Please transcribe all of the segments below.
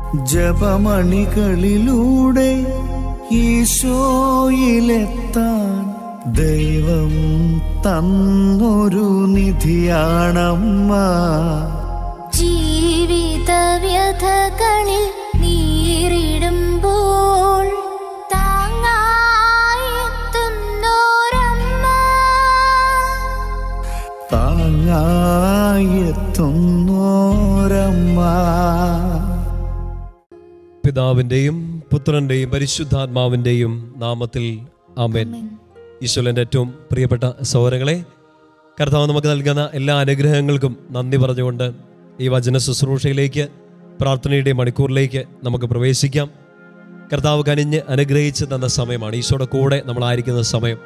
ജപമണികളിലൂടെ ഈശോയിലെത്താൻ ദൈവം തന്നൊരു നിധിയാണമ്മ ജീവിത വ്യഥകളിൽ നീറിടുമ്പോൾ താങ്ങായെത്തുന്നോരമ്മ താങ്ങായെത്തുന്നോരമ്മ പിതാവിൻ്റെയും പുത്രൻ്റെയും പരിശുദ്ധാത്മാവിൻ്റെയും നാമത്തിൽ ആമേൻ ഈശ്വരൻ്റെ ഏറ്റവും പ്രിയപ്പെട്ട സഹോദരങ്ങളെ കർത്താവ് നമുക്ക് നൽകുന്ന എല്ലാ അനുഗ്രഹങ്ങൾക്കും നന്ദി പറഞ്ഞുകൊണ്ട് ഈ വചന ശുശ്രൂഷയിലേക്ക് പ്രാർത്ഥനയുടെ മണിക്കൂറിലേക്ക് നമുക്ക് പ്രവേശിക്കാം കർത്താവ് കനിഞ്ഞ് അനുഗ്രഹിച്ച് തന്ന സമയമാണ് ഈശോയുടെ കൂടെ നമ്മളായിരിക്കുന്ന സമയം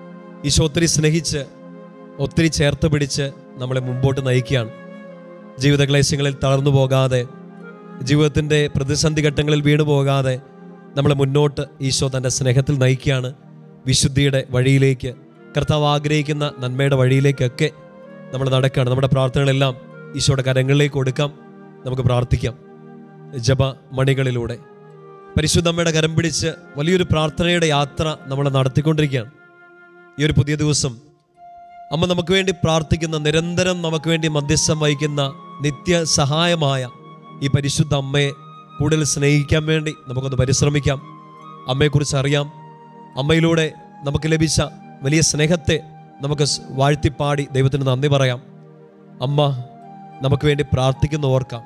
ഈശോ ഒത്തിരി സ്നേഹിച്ച് ഒത്തിരി ചേർത്ത് പിടിച്ച് നമ്മളെ മുമ്പോട്ട് നയിക്കുകയാണ് ജീവിത ക്ലേശങ്ങളിൽ തളർന്നു പോകാതെ ജീവിതത്തിൻ്റെ പ്രതിസന്ധി ഘട്ടങ്ങളിൽ വീണു പോകാതെ നമ്മളെ മുന്നോട്ട് ഈശോ തൻ്റെ സ്നേഹത്തിൽ നയിക്കുകയാണ് വിശുദ്ധിയുടെ വഴിയിലേക്ക് കർത്താവ് ആഗ്രഹിക്കുന്ന നന്മയുടെ വഴിയിലേക്കൊക്കെ നമ്മൾ നടക്കുകയാണ് നമ്മുടെ പ്രാർത്ഥനകളെല്ലാം ഈശോയുടെ കരങ്ങളിലേക്ക് കൊടുക്കാം നമുക്ക് പ്രാർത്ഥിക്കാം ജപ മണികളിലൂടെ പരിശുദ്ധമ്മയുടെ കരം പിടിച്ച് വലിയൊരു പ്രാർത്ഥനയുടെ യാത്ര നമ്മൾ നടത്തിക്കൊണ്ടിരിക്കുകയാണ് ഈ ഒരു പുതിയ ദിവസം അമ്മ നമുക്ക് വേണ്ടി പ്രാർത്ഥിക്കുന്ന നിരന്തരം നമുക്ക് വേണ്ടി മധ്യസ്ഥം വഹിക്കുന്ന നിത്യ സഹായമായ ഈ പരിശുദ്ധ അമ്മയെ കൂടുതൽ സ്നേഹിക്കാൻ വേണ്ടി നമുക്കൊന്ന് പരിശ്രമിക്കാം അമ്മയെക്കുറിച്ച് അറിയാം അമ്മയിലൂടെ നമുക്ക് ലഭിച്ച വലിയ സ്നേഹത്തെ നമുക്ക് സ് വാഴ്ത്തിപ്പാടി ദൈവത്തിന് നന്ദി പറയാം അമ്മ നമുക്ക് വേണ്ടി പ്രാർത്ഥിക്കുന്ന ഓർക്കാം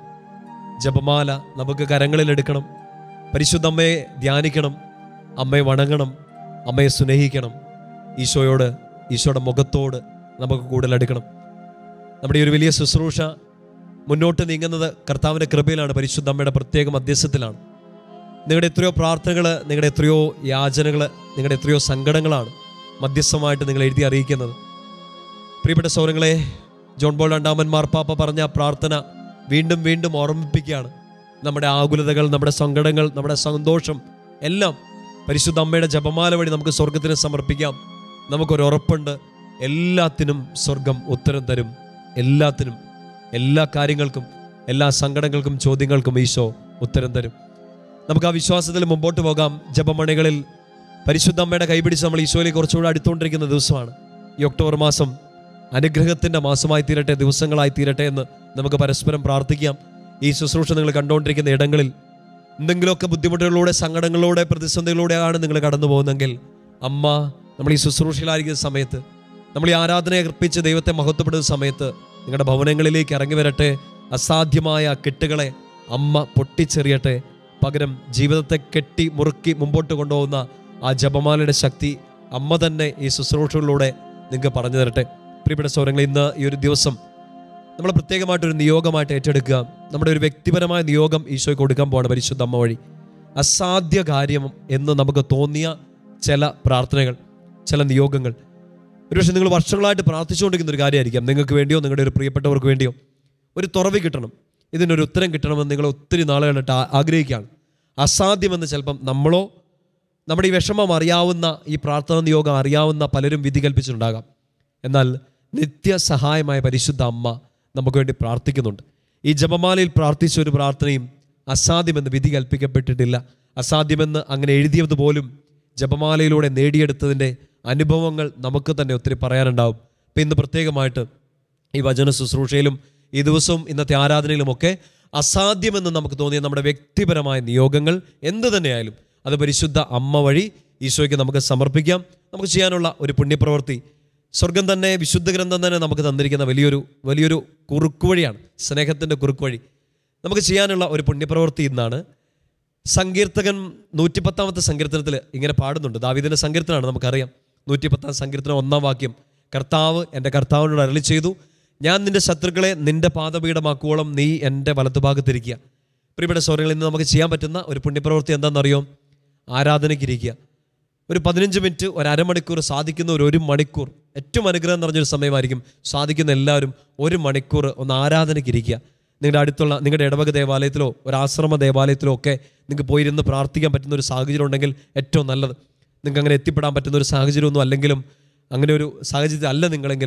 ജപമാല നമുക്ക് കരങ്ങളിൽ എടുക്കണം പരിശുദ്ധ അമ്മയെ ധ്യാനിക്കണം അമ്മയെ വണങ്ങണം അമ്മയെ സ്നേഹിക്കണം ഈശോയോട് ഈശോയുടെ മുഖത്തോട് നമുക്ക് കൂടുതൽ അടുക്കണം നമ്മുടെ ഈ ഒരു വലിയ ശുശ്രൂഷ മുന്നോട്ട് നീങ്ങുന്നത് കർത്താവിൻ്റെ കൃപയിലാണ് പരിശുദ്ധ അമ്മയുടെ പ്രത്യേക മധ്യസ്ഥത്തിലാണ് നിങ്ങളുടെ എത്രയോ പ്രാർത്ഥനകൾ നിങ്ങളുടെ എത്രയോ യാചനകൾ നിങ്ങളുടെ എത്രയോ സങ്കടങ്ങളാണ് മധ്യസ്ഥമായിട്ട് നിങ്ങൾ എഴുതി അറിയിക്കുന്നത് പ്രിയപ്പെട്ട സൗരങ്ങളെ ജോൺ ബോൾ രണ്ടാമൻ മാർപ്പാപ്പ പറഞ്ഞ ആ പ്രാർത്ഥന വീണ്ടും വീണ്ടും ഓർമ്മിപ്പിക്കുകയാണ് നമ്മുടെ ആകുലതകൾ നമ്മുടെ സങ്കടങ്ങൾ നമ്മുടെ സന്തോഷം എല്ലാം പരിശുദ്ധ അമ്മയുടെ ജപമാല വഴി നമുക്ക് സ്വർഗത്തിന് സമർപ്പിക്കാം നമുക്കൊരു ഉറപ്പുണ്ട് എല്ലാത്തിനും സ്വർഗം ഉത്തരം തരും എല്ലാത്തിനും എല്ലാ കാര്യങ്ങൾക്കും എല്ലാ സങ്കടങ്ങൾക്കും ചോദ്യങ്ങൾക്കും ഈശോ ഉത്തരം തരും നമുക്ക് ആ വിശ്വാസത്തിൽ മുമ്പോട്ട് പോകാം ജപമണികളിൽ പരിശുദ്ധ അമ്മയുടെ കൈപിടിച്ച് നമ്മൾ ഈശോയിലേക്ക് കുറച്ചുകൂടെ അടുത്തുകൊണ്ടിരിക്കുന്ന ദിവസമാണ് ഈ ഒക്ടോബർ മാസം അനുഗ്രഹത്തിൻ്റെ മാസമായി തീരട്ടെ ദിവസങ്ങളായി തീരട്ടെ എന്ന് നമുക്ക് പരസ്പരം പ്രാർത്ഥിക്കാം ഈ ശുശ്രൂഷ നിങ്ങൾ കണ്ടുകൊണ്ടിരിക്കുന്ന ഇടങ്ങളിൽ എന്തെങ്കിലുമൊക്കെ ബുദ്ധിമുട്ടുകളിലൂടെ സങ്കടങ്ങളിലൂടെ പ്രതിസന്ധികളിലൂടെയാണ് നിങ്ങൾ കടന്നു പോകുന്നതെങ്കിൽ അമ്മ നമ്മൾ ഈ ശുശ്രൂഷയിലായിരിക്കുന്ന സമയത്ത് നമ്മൾ ഈ ആരാധനയെ അർപ്പിച്ച് ദൈവത്തെ മഹത്വപ്പെടുന്ന സമയത്ത് നിങ്ങളുടെ ഭവനങ്ങളിലേക്ക് ഇറങ്ങി വരട്ടെ അസാധ്യമായ കെട്ടുകളെ അമ്മ പൊട്ടിച്ചെറിയട്ടെ പകരം ജീവിതത്തെ കെട്ടി മുറുക്കി മുമ്പോട്ട് കൊണ്ടുപോകുന്ന ആ ജപമാലയുടെ ശക്തി അമ്മ തന്നെ ഈ ശുശ്രൂഷകളിലൂടെ നിങ്ങൾക്ക് പറഞ്ഞു തരട്ടെ പ്രിയപ്പെട്ട സൗരങ്ങൾ ഇന്ന് ഈ ഒരു ദിവസം നമ്മൾ പ്രത്യേകമായിട്ടൊരു നിയോഗമായിട്ട് ഏറ്റെടുക്കുക നമ്മുടെ ഒരു വ്യക്തിപരമായ നിയോഗം ഈശോയ്ക്ക് കൊടുക്കാൻ പോവാണ് പരിശുദ്ധ അമ്മ വഴി അസാധ്യ കാര്യം എന്ന് നമുക്ക് തോന്നിയ ചില പ്രാർത്ഥനകൾ ചില നിയോഗങ്ങൾ ഒരുപക്ഷെ നിങ്ങൾ വർഷങ്ങളായിട്ട് പ്രാർത്ഥിച്ചുകൊണ്ടിരിക്കുന്ന ഒരു കാര്യമായിരിക്കാം നിങ്ങൾക്ക് വേണ്ടിയോ നിങ്ങളുടെ ഒരു പ്രിയപ്പെട്ടവർക്ക് വേണ്ടിയോ ഒരു തുറവി കിട്ടണം ഇതിനൊരു ഉത്തരം കിട്ടണമെന്ന് നിങ്ങൾ ഒത്തിരി നാളുകളായിട്ട് ആ- ആഗ്രഹിക്കുകയാണ് അസാധ്യമെന്ന് ചിലപ്പം നമ്മളോ നമ്മുടെ ഈ വിഷമം അറിയാവുന്ന ഈ പ്രാർത്ഥന നിയോഗം അറിയാവുന്ന പലരും വിധി കൽപ്പിച്ചിട്ടുണ്ടാകാം എന്നാൽ നിത്യസഹായമായ പരിശുദ്ധ അമ്മ നമുക്ക് വേണ്ടി പ്രാർത്ഥിക്കുന്നുണ്ട് ഈ ജപമാലയിൽ പ്രാർത്ഥിച്ച ഒരു പ്രാർത്ഥനയും അസാധ്യമെന്ന് വിധി കൽപ്പിക്കപ്പെട്ടിട്ടില്ല അസാധ്യമെന്ന് അങ്ങനെ എഴുതിയത് പോലും ജപമാലയിലൂടെ നേടിയെടുത്തതിൻ്റെ അനുഭവങ്ങൾ നമുക്ക് തന്നെ ഒത്തിരി പറയാനുണ്ടാവും അപ്പം ഇന്ന് പ്രത്യേകമായിട്ട് ഈ വചന ശുശ്രൂഷയിലും ഈ ദിവസവും ഇന്നത്തെ ആരാധനയിലുമൊക്കെ അസാധ്യമെന്ന് നമുക്ക് തോന്നിയ നമ്മുടെ വ്യക്തിപരമായ നിയോഗങ്ങൾ എന്ത് തന്നെയായാലും അത് പരിശുദ്ധ അമ്മ വഴി ഈശോയ്ക്ക് നമുക്ക് സമർപ്പിക്കാം നമുക്ക് ചെയ്യാനുള്ള ഒരു പുണ്യപ്രവൃത്തി സ്വർഗം തന്നെ വിശുദ്ധ ഗ്രന്ഥം തന്നെ നമുക്ക് തന്നിരിക്കുന്ന വലിയൊരു വലിയൊരു കുറുക്കുവഴിയാണ് സ്നേഹത്തിൻ്റെ കുറുക്കുവഴി നമുക്ക് ചെയ്യാനുള്ള ഒരു പുണ്യപ്രവൃത്തി ഇന്നാണ് സങ്കീർത്തകൻ നൂറ്റിപ്പത്താമത്തെ സങ്കീർത്തനത്തിൽ ഇങ്ങനെ പാടുന്നുണ്ട് ദാവീദിൻ്റെ സങ്കീർത്തനമാണ് നമുക്കറിയാം നൂറ്റിപ്പത്താം സങ്കീർത്തനം ഒന്നാം വാക്യം കർത്താവ് എൻ്റെ കർത്താവിനോട് അരളി ചെയ്തു ഞാൻ നിന്റെ ശത്രുക്കളെ നിന്റെ പാദപീഠമാക്കുവോളം നീ എൻ്റെ വലത്തുഭാഗത്തിരിക്കുക പ്രിയപ്പെട്ട സൗരങ്ങളിൽ ഇന്ന് നമുക്ക് ചെയ്യാൻ പറ്റുന്ന ഒരു പുണ്യപ്രവൃത്തി എന്താണെന്നറിയോ ആരാധനയ്ക്കിരിക്കുക ഒരു പതിനഞ്ച് മിനിറ്റ് ഒരു അരമണിക്കൂർ സാധിക്കുന്ന ഒരു ഒരു മണിക്കൂർ ഏറ്റവും അനുഗ്രഹം നിറഞ്ഞൊരു സമയമായിരിക്കും സാധിക്കുന്ന എല്ലാവരും ഒരു മണിക്കൂർ ഒന്ന് ആരാധനയ്ക്കിരിക്കുക നിങ്ങളുടെ അടുത്തുള്ള നിങ്ങളുടെ ഇടവക ദേവാലയത്തിലോ ഒരു ആശ്രമ ദേവാലയത്തിലോ ഒക്കെ നിങ്ങൾക്ക് പോയിരുന്ന് പ്രാർത്ഥിക്കാൻ പറ്റുന്ന ഒരു സാഹചര്യം ഉണ്ടെങ്കിൽ ഏറ്റവും നല്ലത് നിങ്ങൾക്ക് അങ്ങനെ എത്തിപ്പെടാൻ പറ്റുന്ന ഒരു സാഹചര്യമൊന്നും അല്ലെങ്കിലും അങ്ങനെ ഒരു സാഹചര്യത്തിൽ അല്ല നിങ്ങളെങ്കിൽ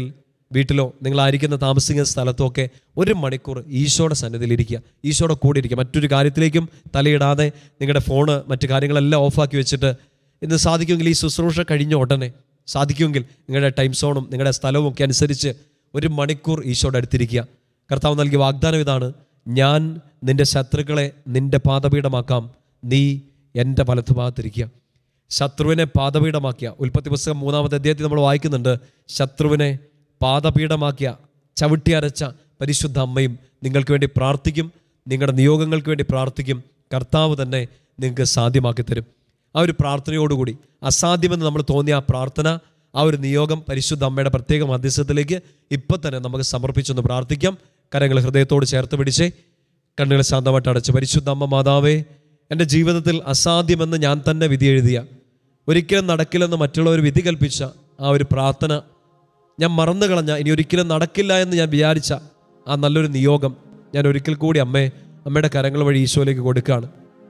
വീട്ടിലോ നിങ്ങളായിരിക്കുന്ന താമസിക്കുന്ന സ്ഥലത്തോ ഒക്കെ ഒരു മണിക്കൂർ ഈശോയുടെ സന്നിധിയിലിരിക്കുക ഈശോയുടെ കൂടെ ഇരിക്കുക മറ്റൊരു കാര്യത്തിലേക്കും തലയിടാതെ നിങ്ങളുടെ ഫോണ് മറ്റു കാര്യങ്ങളെല്ലാം ഓഫാക്കി വെച്ചിട്ട് ഇന്ന് സാധിക്കുമെങ്കിൽ ഈ ശുശ്രൂഷ കഴിഞ്ഞ ഉടനെ സാധിക്കുമെങ്കിൽ നിങ്ങളുടെ ടൈം സോണും നിങ്ങളുടെ സ്ഥലവും ഒക്കെ അനുസരിച്ച് ഒരു മണിക്കൂർ ഈശോയുടെ അടുത്തിരിക്കുക കർത്താവ് നൽകിയ വാഗ്ദാനം ഇതാണ് ഞാൻ നിന്റെ ശത്രുക്കളെ നിന്റെ പാദപീഠമാക്കാം നീ എൻ്റെ വലത്തുഭാഗത്തിരിക്കുക ശത്രുവിനെ പാദപീഠമാക്കിയ ഉൽപ്പത്തി പുസ്തകം മൂന്നാമത്തെ അധ്യായത്തിൽ നമ്മൾ വായിക്കുന്നുണ്ട് ശത്രുവിനെ പാദപീഠമാക്കിയ ചവിട്ടി അരച്ച പരിശുദ്ധ അമ്മയും നിങ്ങൾക്ക് വേണ്ടി പ്രാർത്ഥിക്കും നിങ്ങളുടെ നിയോഗങ്ങൾക്ക് വേണ്ടി പ്രാർത്ഥിക്കും കർത്താവ് തന്നെ നിങ്ങൾക്ക് സാധ്യമാക്കി തരും ആ ഒരു പ്രാർത്ഥനയോടുകൂടി അസാധ്യമെന്ന് നമ്മൾ തോന്നിയ ആ പ്രാർത്ഥന ആ ഒരു നിയോഗം പരിശുദ്ധ അമ്മയുടെ പ്രത്യേക മധ്യസ്ഥത്തിലേക്ക് ഇപ്പം തന്നെ നമുക്ക് സമർപ്പിച്ചൊന്ന് പ്രാർത്ഥിക്കാം കരങ്ങൾ ഹൃദയത്തോട് ചേർത്ത് പിടിച്ചേ കണ്ണുകൾ ശാന്തമായിട്ട് അടച്ച് പരിശുദ്ധ അമ്മ മാതാവേ എൻ്റെ ജീവിതത്തിൽ അസാധ്യമെന്ന് ഞാൻ തന്നെ വിധി എഴുതിയ ഒരിക്കലും നടക്കില്ലെന്ന് മറ്റുള്ളവർ വിധി കൽപ്പിച്ച ആ ഒരു പ്രാർത്ഥന ഞാൻ മറന്നു കളഞ്ഞ ഇനി ഒരിക്കലും നടക്കില്ല എന്ന് ഞാൻ വിചാരിച്ച ആ നല്ലൊരു നിയോഗം ഞാൻ ഒരിക്കൽ കൂടി അമ്മേ അമ്മയുടെ കരങ്ങൾ വഴി ഈശോയിലേക്ക് കൊടുക്കുകയാണ്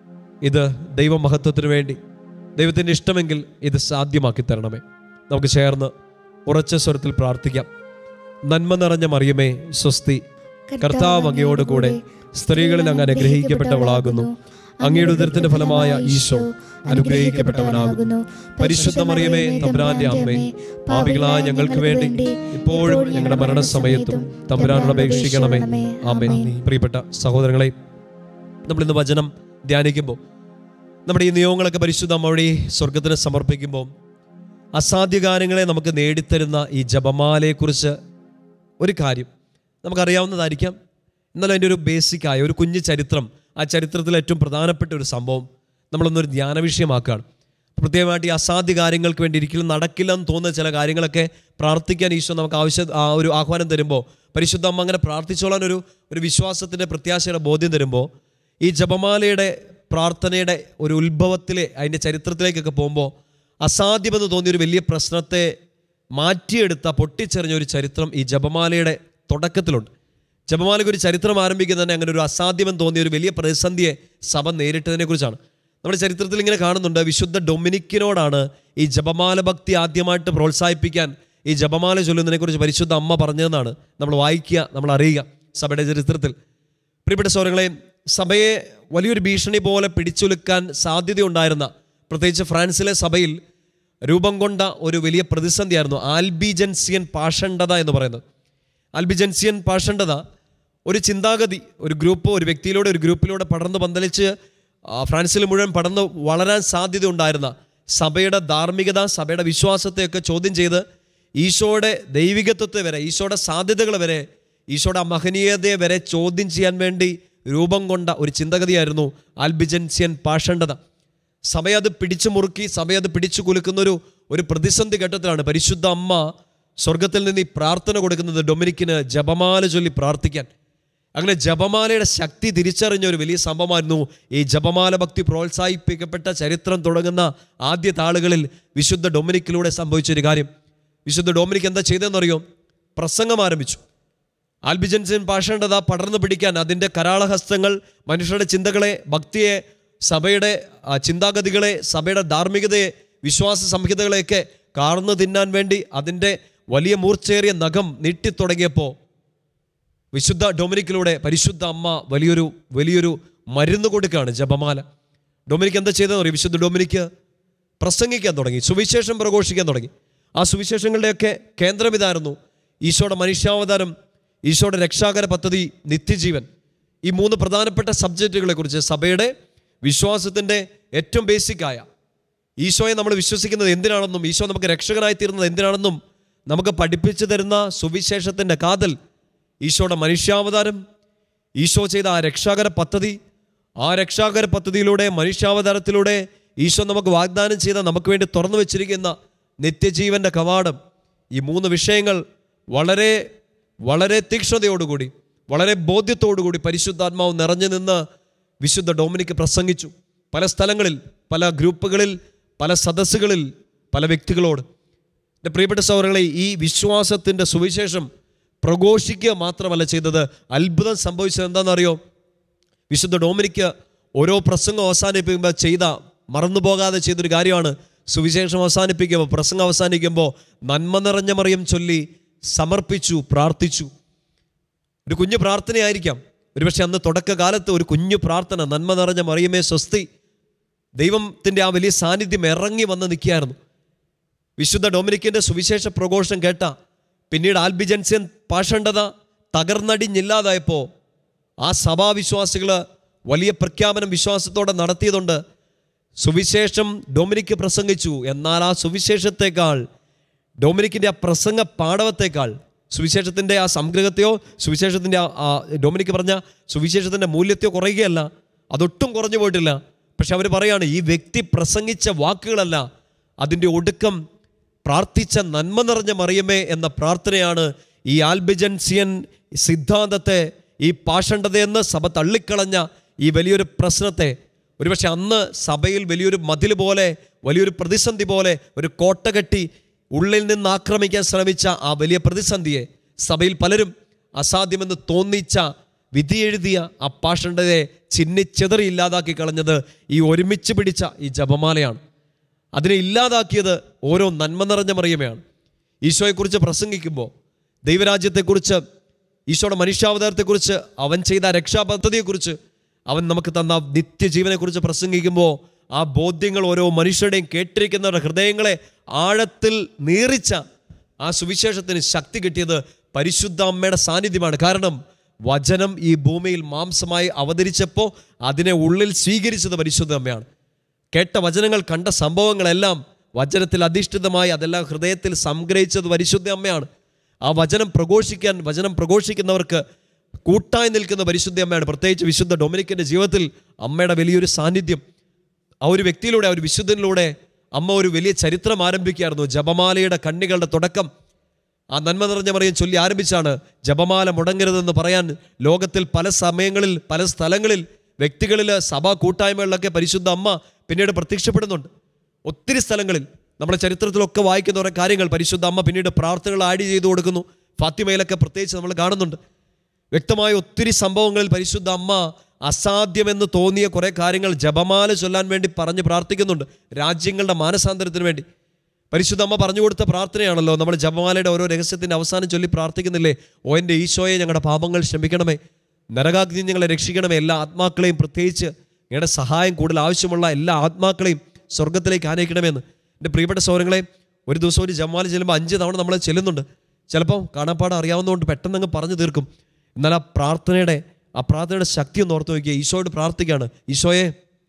ഇത് ദൈവമഹത്വത്തിന് വേണ്ടി ദൈവത്തിൻ്റെ ഇഷ്ടമെങ്കിൽ ഇത് സാധ്യമാക്കി തരണമേ നമുക്ക് ചേർന്ന് ഉറച്ച സ്വരത്തിൽ പ്രാർത്ഥിക്കാം നന്മ നിറഞ്ഞ മറിയമേ സ്വസ്തി കർത്താവ് അങ്ങയോട് കൂടെ സ്ത്രീകളിൽ അങ്ങ് അനുഗ്രഹിക്കപ്പെട്ടവളാകുന്നു അങ്ങയുടെ ഉദരത്തിന്റെ ഫലമായ ഈശോ അനുഗ്രഹിക്കപ്പെട്ടവനാകുന്നു പരിശുദ്ധ മറിയമേ തമ്പുരാന്റെ അമ്മേ പാപികളായ ഞങ്ങൾക്ക് വേണ്ടി ഇപ്പോഴും ഞങ്ങളുടെ മരണസമയത്തും തമ്പുരാനോട് അപേക്ഷിക്കണമേ ആമേ പ്രിയപ്പെട്ട സഹോദരങ്ങളെ നമ്മൾ ഇന്ന് വചനം ധ്യാനിക്കുമ്പോൾ നമ്മുടെ ഈ നിയോഗങ്ങളൊക്കെ പരിശുദ്ധ അമ്മയുടെ സ്വർഗത്തിന് സമർപ്പിക്കുമ്പോൾ അസാധ്യഗാനങ്ങളെ നമുക്ക് നേടിത്തരുന്ന ഈ ജപമാലയെക്കുറിച്ച് ഒരു കാര്യം നമുക്കറിയാവുന്നതായിരിക്കാം എന്നാലും അതിൻ്റെ ഒരു ബേസിക്കായ ഒരു കുഞ്ഞു ചരിത്രം ആ ചരിത്രത്തിൽ ഏറ്റവും പ്രധാനപ്പെട്ട ഒരു സംഭവം നമ്മളൊന്നൊരു ധ്യാന വിഷയമാക്കുകയാണ് പ്രത്യേകമായിട്ട് ഈ അസാധ്യ കാര്യങ്ങൾക്ക് വേണ്ടി ഒരിക്കലും നടക്കില്ല എന്ന് തോന്നുന്ന ചില കാര്യങ്ങളൊക്കെ പ്രാർത്ഥിക്കാൻ ഈശോ നമുക്ക് ആവശ്യ ആ ഒരു ആഹ്വാനം തരുമ്പോൾ പരിശുദ്ധ അമ്മ അങ്ങനെ പ്രാർത്ഥിച്ചോളാൻ ഒരു ഒരു വിശ്വാസത്തിൻ്റെ പ്രത്യാശയുടെ ബോധ്യം തരുമ്പോൾ ഈ ജപമാലയുടെ പ്രാർത്ഥനയുടെ ഒരു ഉത്ഭവത്തിലെ അതിൻ്റെ ചരിത്രത്തിലേക്കൊക്കെ പോകുമ്പോൾ അസാധ്യമെന്ന് തോന്നിയ ഒരു വലിയ പ്രശ്നത്തെ മാറ്റിയെടുത്ത പൊട്ടിച്ചെറിഞ്ഞ ഒരു ചരിത്രം ഈ ജപമാലയുടെ തുടക്കത്തിലുണ്ട് ജപമാലയ്ക്ക് ഒരു ചരിത്രം ആരംഭിക്കുന്ന തന്നെ അങ്ങനെ ഒരു അസാധ്യമെന്ന് തോന്നിയ ഒരു വലിയ പ്രതിസന്ധിയെ സഭ നേരിട്ടതിനെ കുറിച്ചാണ് നമ്മുടെ ചരിത്രത്തിൽ ഇങ്ങനെ കാണുന്നുണ്ട് വിശുദ്ധ ഡൊമിനിക്കിനോടാണ് ഈ ജപമാല ഭക്തി ആദ്യമായിട്ട് പ്രോത്സാഹിപ്പിക്കാൻ ഈ ജപമാല ചൊല്ലുന്നതിനെക്കുറിച്ച് പരിശുദ്ധ അമ്മ പറഞ്ഞതെന്നാണ് നമ്മൾ വായിക്കുക നമ്മൾ അറിയുക സഭയുടെ ചരിത്രത്തിൽ പ്രിയപ്പെട്ട സൗരങ്ങളെ സഭയെ വലിയൊരു ഭീഷണി പോലെ പിടിച്ചുലുക്കാൻ സാധ്യതയുണ്ടായിരുന്ന പ്രത്യേകിച്ച് ഫ്രാൻസിലെ സഭയിൽ രൂപം കൊണ്ട ഒരു വലിയ പ്രതിസന്ധിയായിരുന്നു ആൽബിജൻസിയൻ പാഷണ്ഡത എന്ന് പറയുന്നത് ആൽബിജൻസിയൻ പാഷണ്ഡത ഒരു ചിന്താഗതി ഒരു ഗ്രൂപ്പ് ഒരു വ്യക്തിയിലൂടെ ഒരു ഗ്രൂപ്പിലൂടെ പടർന്ന് പന്തലിച്ച് ആ, ഫ്രാൻസിൽ മുഴുവൻ പടർന്ന് വളരാൻ സാധ്യത ഉണ്ടായിരുന്ന സഭയുടെ ധാർമ്മികത സഭയുടെ വിശ്വാസത്തെയൊക്കെ ചോദ്യം ചെയ്ത് ഈശോയുടെ ദൈവികത്വത്തെ വരെ ഈശോയുടെ സാധ്യതകൾ വരെ ഈശോയുടെ മഹനീയതയെ വരെ ചോദ്യം ചെയ്യാൻ വേണ്ടി രൂപം കൊണ്ട ഒരു ചിന്തഗതിയായിരുന്നു ആൽബിജൻസിയൻ പാഷണ്ഡത സഭയത് പിടിച്ചു മുറുക്കി സഭയത് പിടിച്ചു കുലുക്കുന്ന ഒരു ഒരു പ്രതിസന്ധി ഘട്ടത്തിലാണ് പരിശുദ്ധ അമ്മ സ്വർഗത്തിൽ നിന്ന് ഈ പ്രാർത്ഥന കൊടുക്കുന്നത് ഡൊമിനിക്കിന് ജപമാല ചൊല്ലി പ്രാർത്ഥിക്കാൻ അങ്ങനെ ജപമാലയുടെ ശക്തി തിരിച്ചറിഞ്ഞ ഒരു വലിയ സംഭവമായിരുന്നു ഈ ജപമാല ഭക്തി പ്രോത്സാഹിപ്പിക്കപ്പെട്ട ചരിത്രം തുടങ്ങുന്ന ആദ്യ താളുകളിൽ വിശുദ്ധ ഡൊമിനിക്കിലൂടെ സംഭവിച്ചൊരു കാര്യം വിശുദ്ധ ഡൊമിനിക് എന്താ ചെയ്തതെന്നറിയോ പ്രസംഗം ആരംഭിച്ചു ആൽബിജൻസിൻ പാഷണ്ഡത പടർന്നു പിടിക്കാൻ അതിൻ്റെ കരാളഹസ്തങ്ങൾ മനുഷ്യരുടെ ചിന്തകളെ ഭക്തിയെ സഭയുടെ ആ, ചിന്താഗതികളെ സഭയുടെ ധാർമ്മികതയെ വിശ്വാസ സംഹിതകളെയൊക്കെ കാർന്നു തിന്നാൻ വേണ്ടി അതിൻ്റെ വലിയ മൂർച്ചേറിയ നഖം നീട്ടിത്തുടങ്ങിയപ്പോൾ വിശുദ്ധ ഡൊമിനിക്കിലൂടെ പരിശുദ്ധ അമ്മ വലിയൊരു വലിയൊരു മരുന്ന് കൊടുക്കുകയാണ് ജപമാല ഡൊമിനിക്ക് എന്താ ചെയ്തതെന്ന് പറയും വിശുദ്ധ ഡൊമിനിക്ക് പ്രസംഗിക്കാൻ തുടങ്ങി സുവിശേഷം പ്രഘോഷിക്കാൻ തുടങ്ങി ആ സുവിശേഷങ്ങളുടെയൊക്കെ കേന്ദ്രം ഇതായിരുന്നു ഈശോയുടെ മനുഷ്യാവതാരം ഈശോയുടെ രക്ഷാകര പദ്ധതി നിത്യജീവൻ ഈ മൂന്ന് പ്രധാനപ്പെട്ട സബ്ജക്റ്റുകളെക്കുറിച്ച് സഭയുടെ വിശ്വാസത്തിൻ്റെ ഏറ്റവും ബേസിക്കായ ഈശോയെ നമ്മൾ വിശ്വസിക്കുന്നത് എന്തിനാണെന്നും ഈശോ നമുക്ക് രക്ഷകനായി തീരുന്നത് എന്തിനാണെന്നും നമുക്ക് പഠിപ്പിച്ചു തരുന്ന സുവിശേഷത്തിൻ്റെ കാതൽ ഈശോയുടെ മനുഷ്യാവതാരം ഈശോ ചെയ്ത ആ രക്ഷാകര പദ്ധതി ആ രക്ഷാകര പദ്ധതിയിലൂടെ മനുഷ്യാവതാരത്തിലൂടെ ഈശോ നമുക്ക് വാഗ്ദാനം ചെയ്ത നമുക്ക് വേണ്ടി തുറന്നു വെച്ചിരിക്കുന്ന നിത്യജീവന്റെ കവാടം ഈ മൂന്ന് വിഷയങ്ങൾ വളരെ വളരെ തീക്ഷ്ണതയോടുകൂടി വളരെ ബോധ്യത്തോടുകൂടി പരിശുദ്ധാത്മാവ് നിറഞ്ഞു നിന്ന് വിശുദ്ധ ഡൊമിനിക്ക് പ്രസംഗിച്ചു പല സ്ഥലങ്ങളിൽ പല ഗ്രൂപ്പുകളിൽ പല സദസ്സുകളിൽ പല വ്യക്തികളോട് എൻ്റെ പ്രിയപ്പെട്ട സൗരങ്ങളെ ഈ വിശ്വാസത്തിൻ്റെ സുവിശേഷം പ്രഘോഷിക്കുക മാത്രമല്ല ചെയ്തത് അത്ഭുതം സംഭവിച്ചത് എന്താണെന്നറിയോ വിശുദ്ധ ഡോമിനിക്ക് ഓരോ പ്രസംഗം അവസാനിപ്പിക്കുമ്പോൾ ചെയ്ത മറന്നുപോകാതെ ചെയ്തൊരു കാര്യമാണ് സുവിശേഷം അവസാനിപ്പിക്കുമ്പോൾ പ്രസംഗം അവസാനിക്കുമ്പോൾ നന്മ നിറഞ്ഞ മറിയം ചൊല്ലി സമർപ്പിച്ചു പ്രാർത്ഥിച്ചു ഒരു കുഞ്ഞു പ്രാർത്ഥനയായിരിക്കാം ഒരുപക്ഷെ അന്ന് തുടക്കകാലത്ത് ഒരു കുഞ്ഞു പ്രാർത്ഥന നന്മ നിറഞ്ഞ മറിയമേ സ്വസ്തി ദൈവത്തിൻ്റെ ആ വലിയ സാന്നിധ്യം ഇറങ്ങി വന്ന് നിൽക്കുകയായിരുന്നു വിശുദ്ധ ഡൊമിനിക്കിൻ്റെ സുവിശേഷ പ്രഘോഷം കേട്ട പിന്നീട് ആൽബിജൻസ്യൻ പാഷണ്ഡത തകർന്നടിഞ്ഞില്ലാതായപ്പോൾ ആ സഭാവിശ്വാസികൾ വലിയ പ്രഖ്യാപനം വിശ്വാസത്തോടെ നടത്തിയതുകൊണ്ട് സുവിശേഷം ഡൊമിനിക്ക് പ്രസംഗിച്ചു എന്നാൽ ആ സുവിശേഷത്തെക്കാൾ ഡൊമിനിക്കിൻ്റെ ആ പ്രസംഗ പാടവത്തേക്കാൾ സുവിശേഷത്തിൻ്റെ ആ സംഗ്രഹത്തെയോ സുവിശേഷത്തിൻ്റെ ആ- ആ ഡൊമിനിക്ക് പറഞ്ഞ സുവിശേഷത്തിൻ്റെ മൂല്യത്തെയോ കുറയുകയല്ല അതൊട്ടും കുറഞ്ഞു പോയിട്ടില്ല പക്ഷെ അവർ പറയാണ് ഈ വ്യക്തി പ്രസംഗിച്ച വാക്കുകളല്ല അതിൻ്റെ ഒടുക്കം പ്രാർത്ഥിച്ച നന്മ നിറഞ്ഞ മറിയമേ എന്ന പ്രാർത്ഥനയാണ് ഈ ആൽബിജൻസിയൻ സിദ്ധാന്തത്തെ ഈ പാഷണ്ഡതയെന്ന് സഭ തള്ളിക്കളഞ്ഞ ഈ വലിയൊരു പ്രശ്നത്തെ ഒരുപക്ഷെ അന്ന് സഭയിൽ വലിയൊരു മതിൽ പോലെ വലിയൊരു പ്രതിസന്ധി പോലെ ഒരു കോട്ട കെട്ടി ഉള്ളിൽ നിന്ന് ആക്രമിക്കാൻ ശ്രമിച്ച ആ വലിയ പ്രതിസന്ധിയെ സഭയിൽ പലരും അസാധ്യമെന്ന് തോന്നിച്ച വിധി എഴുതിയ ആ പാഷണ്ഡതയെ ചിന്നിച്ചെതറി ഇല്ലാതാക്കി കളഞ്ഞത് ഈ ഒരുമിച്ച് പിടിച്ച ഈ ജപമാലയാണ് അതിനെ ഇല്ലാതാക്കിയത് ഓരോ നന്മ നിറഞ്ഞ മറിയമയാണ് ഈശോയെക്കുറിച്ച് പ്രസംഗിക്കുമ്പോൾ ദൈവരാജ്യത്തെക്കുറിച്ച് ഈശോയുടെ മനുഷ്യാവതാരത്തെക്കുറിച്ച് അവൻ ചെയ്ത രക്ഷാപദ്ധതിയെക്കുറിച്ച് അവൻ നമുക്ക് തന്ന നിത്യജീവനെക്കുറിച്ച് പ്രസംഗിക്കുമ്പോൾ ആ ബോധ്യങ്ങൾ ഓരോ മനുഷ്യരുടെയും കേട്ടിരിക്കുന്നവരുടെ ഹൃദയങ്ങളെ ആഴത്തിൽ നീറിച്ച ആ സുവിശേഷത്തിന് ശക്തി കിട്ടിയത് പരിശുദ്ധ അമ്മയുടെ സാന്നിധ്യമാണ് കാരണം വചനം ഈ ഭൂമിയിൽ മാംസമായി അവതരിച്ചപ്പോൾ അതിനെ ഉള്ളിൽ സ്വീകരിച്ചത് പരിശുദ്ധ അമ്മയാണ് കേട്ട വചനങ്ങൾ കണ്ട സംഭവങ്ങളെല്ലാം വചനത്തിൽ അധിഷ്ഠിതമായി അതെല്ലാം ഹൃദയത്തിൽ സംഗ്രഹിച്ചത് പരിശുദ്ധ അമ്മയാണ് ആ വചനം പ്രഘോഷിക്കാൻ വചനം പ്രഘോഷിക്കുന്നവർക്ക് കൂട്ടായി നിൽക്കുന്ന പരിശുദ്ധ അമ്മയാണ് പ്രത്യേകിച്ച് വിശുദ്ധ ഡൊമിനിക്കിൻ്റെ ജീവിതത്തിൽ അമ്മയുടെ വലിയൊരു സാന്നിധ്യം ആ ഒരു വ്യക്തിയിലൂടെ ആ ഒരു വിശുദ്ധനിലൂടെ അമ്മ ഒരു വലിയ ചരിത്രം ആരംഭിക്കുകയായിരുന്നു ജപമാലയുടെ കണ്ണികളുടെ തുടക്കം ആ നന്മ നിറഞ്ഞ മറിയം ചൊല്ലി ആരംഭിച്ചാണ് ജപമാല മുടങ്ങരുതെന്ന് പറയാൻ ലോകത്തിൽ പല സമയങ്ങളിൽ പല സ്ഥലങ്ങളിൽ വ്യക്തികളിൽ സഭാ കൂട്ടായ്മകളിലൊക്കെ പരിശുദ്ധ അമ്മ പിന്നീട് പ്രത്യക്ഷപ്പെടുന്നുണ്ട് ഒത്തിരി സ്ഥലങ്ങളിൽ നമ്മുടെ ചരിത്രത്തിലൊക്കെ വായിക്കുന്ന കുറേ കാര്യങ്ങൾ പരിശുദ്ധ അമ്മ പിന്നീട് പ്രാർത്ഥനകൾ ആഡ് ചെയ്തു കൊടുക്കുന്നു ഫാത്തിമയിലൊക്കെ പ്രത്യേകിച്ച് നമ്മൾ കാണുന്നുണ്ട് വ്യക്തമായ ഒത്തിരി സംഭവങ്ങളിൽ പരിശുദ്ധ അമ്മ അസാധ്യമെന്ന് തോന്നിയ കുറേ കാര്യങ്ങൾ ജപമാല ചൊല്ലാൻ വേണ്ടി പറഞ്ഞ് പ്രാർത്ഥിക്കുന്നുണ്ട് രാജ്യങ്ങളുടെ മാനസാന്തരത്തിന് വേണ്ടി പരിശുദ്ധ അമ്മ പറഞ്ഞു കൊടുത്ത പ്രാർത്ഥനയാണല്ലോ നമ്മൾ ജപമാലയുടെ ഓരോ രഹസ്യത്തിൻ്റെ അവസാനം ചൊല്ലി പ്രാർത്ഥിക്കുന്നില്ലേ ഓ എൻ്റെ ഈശോയെ ഞങ്ങളുടെ പാപങ്ങൾ ക്ഷമിക്കണമേ നരകാഗ്നി ഞങ്ങളെ രക്ഷിക്കണമേ എല്ലാ ആത്മാക്കളെയും പ്രത്യേകിച്ച് ഞങ്ങളുടെ സഹായം കൂടുതൽ ആവശ്യമുള്ള എല്ലാ ആത്മാക്കളെയും സ്വർഗത്തിലേക്ക് ആനയിക്കണമെന്ന് എൻ്റെ പ്രിയപ്പെട്ട സൗരങ്ങളെ ഒരു ദിവസം ഒരു ജപമാല ചെല്ലുമ്പോൾ അഞ്ച് തവണ നമ്മൾ ചെല്ലുന്നുണ്ട് ചിലപ്പോൾ കാണാപ്പാട് അറിയാവുന്നതുകൊണ്ട് പെട്ടെന്ന് അങ്ങ് പറഞ്ഞു തീർക്കും എന്നാൽ ആ പ്രാർത്ഥനയുടെ ആ പ്രാർത്ഥനയുടെ ശക്തി ഒന്ന് ഓർത്ത് നോക്കിയാൽ ഈശോയോട് പ്രാർത്ഥിക്കുകയാണ് ഈശോയെ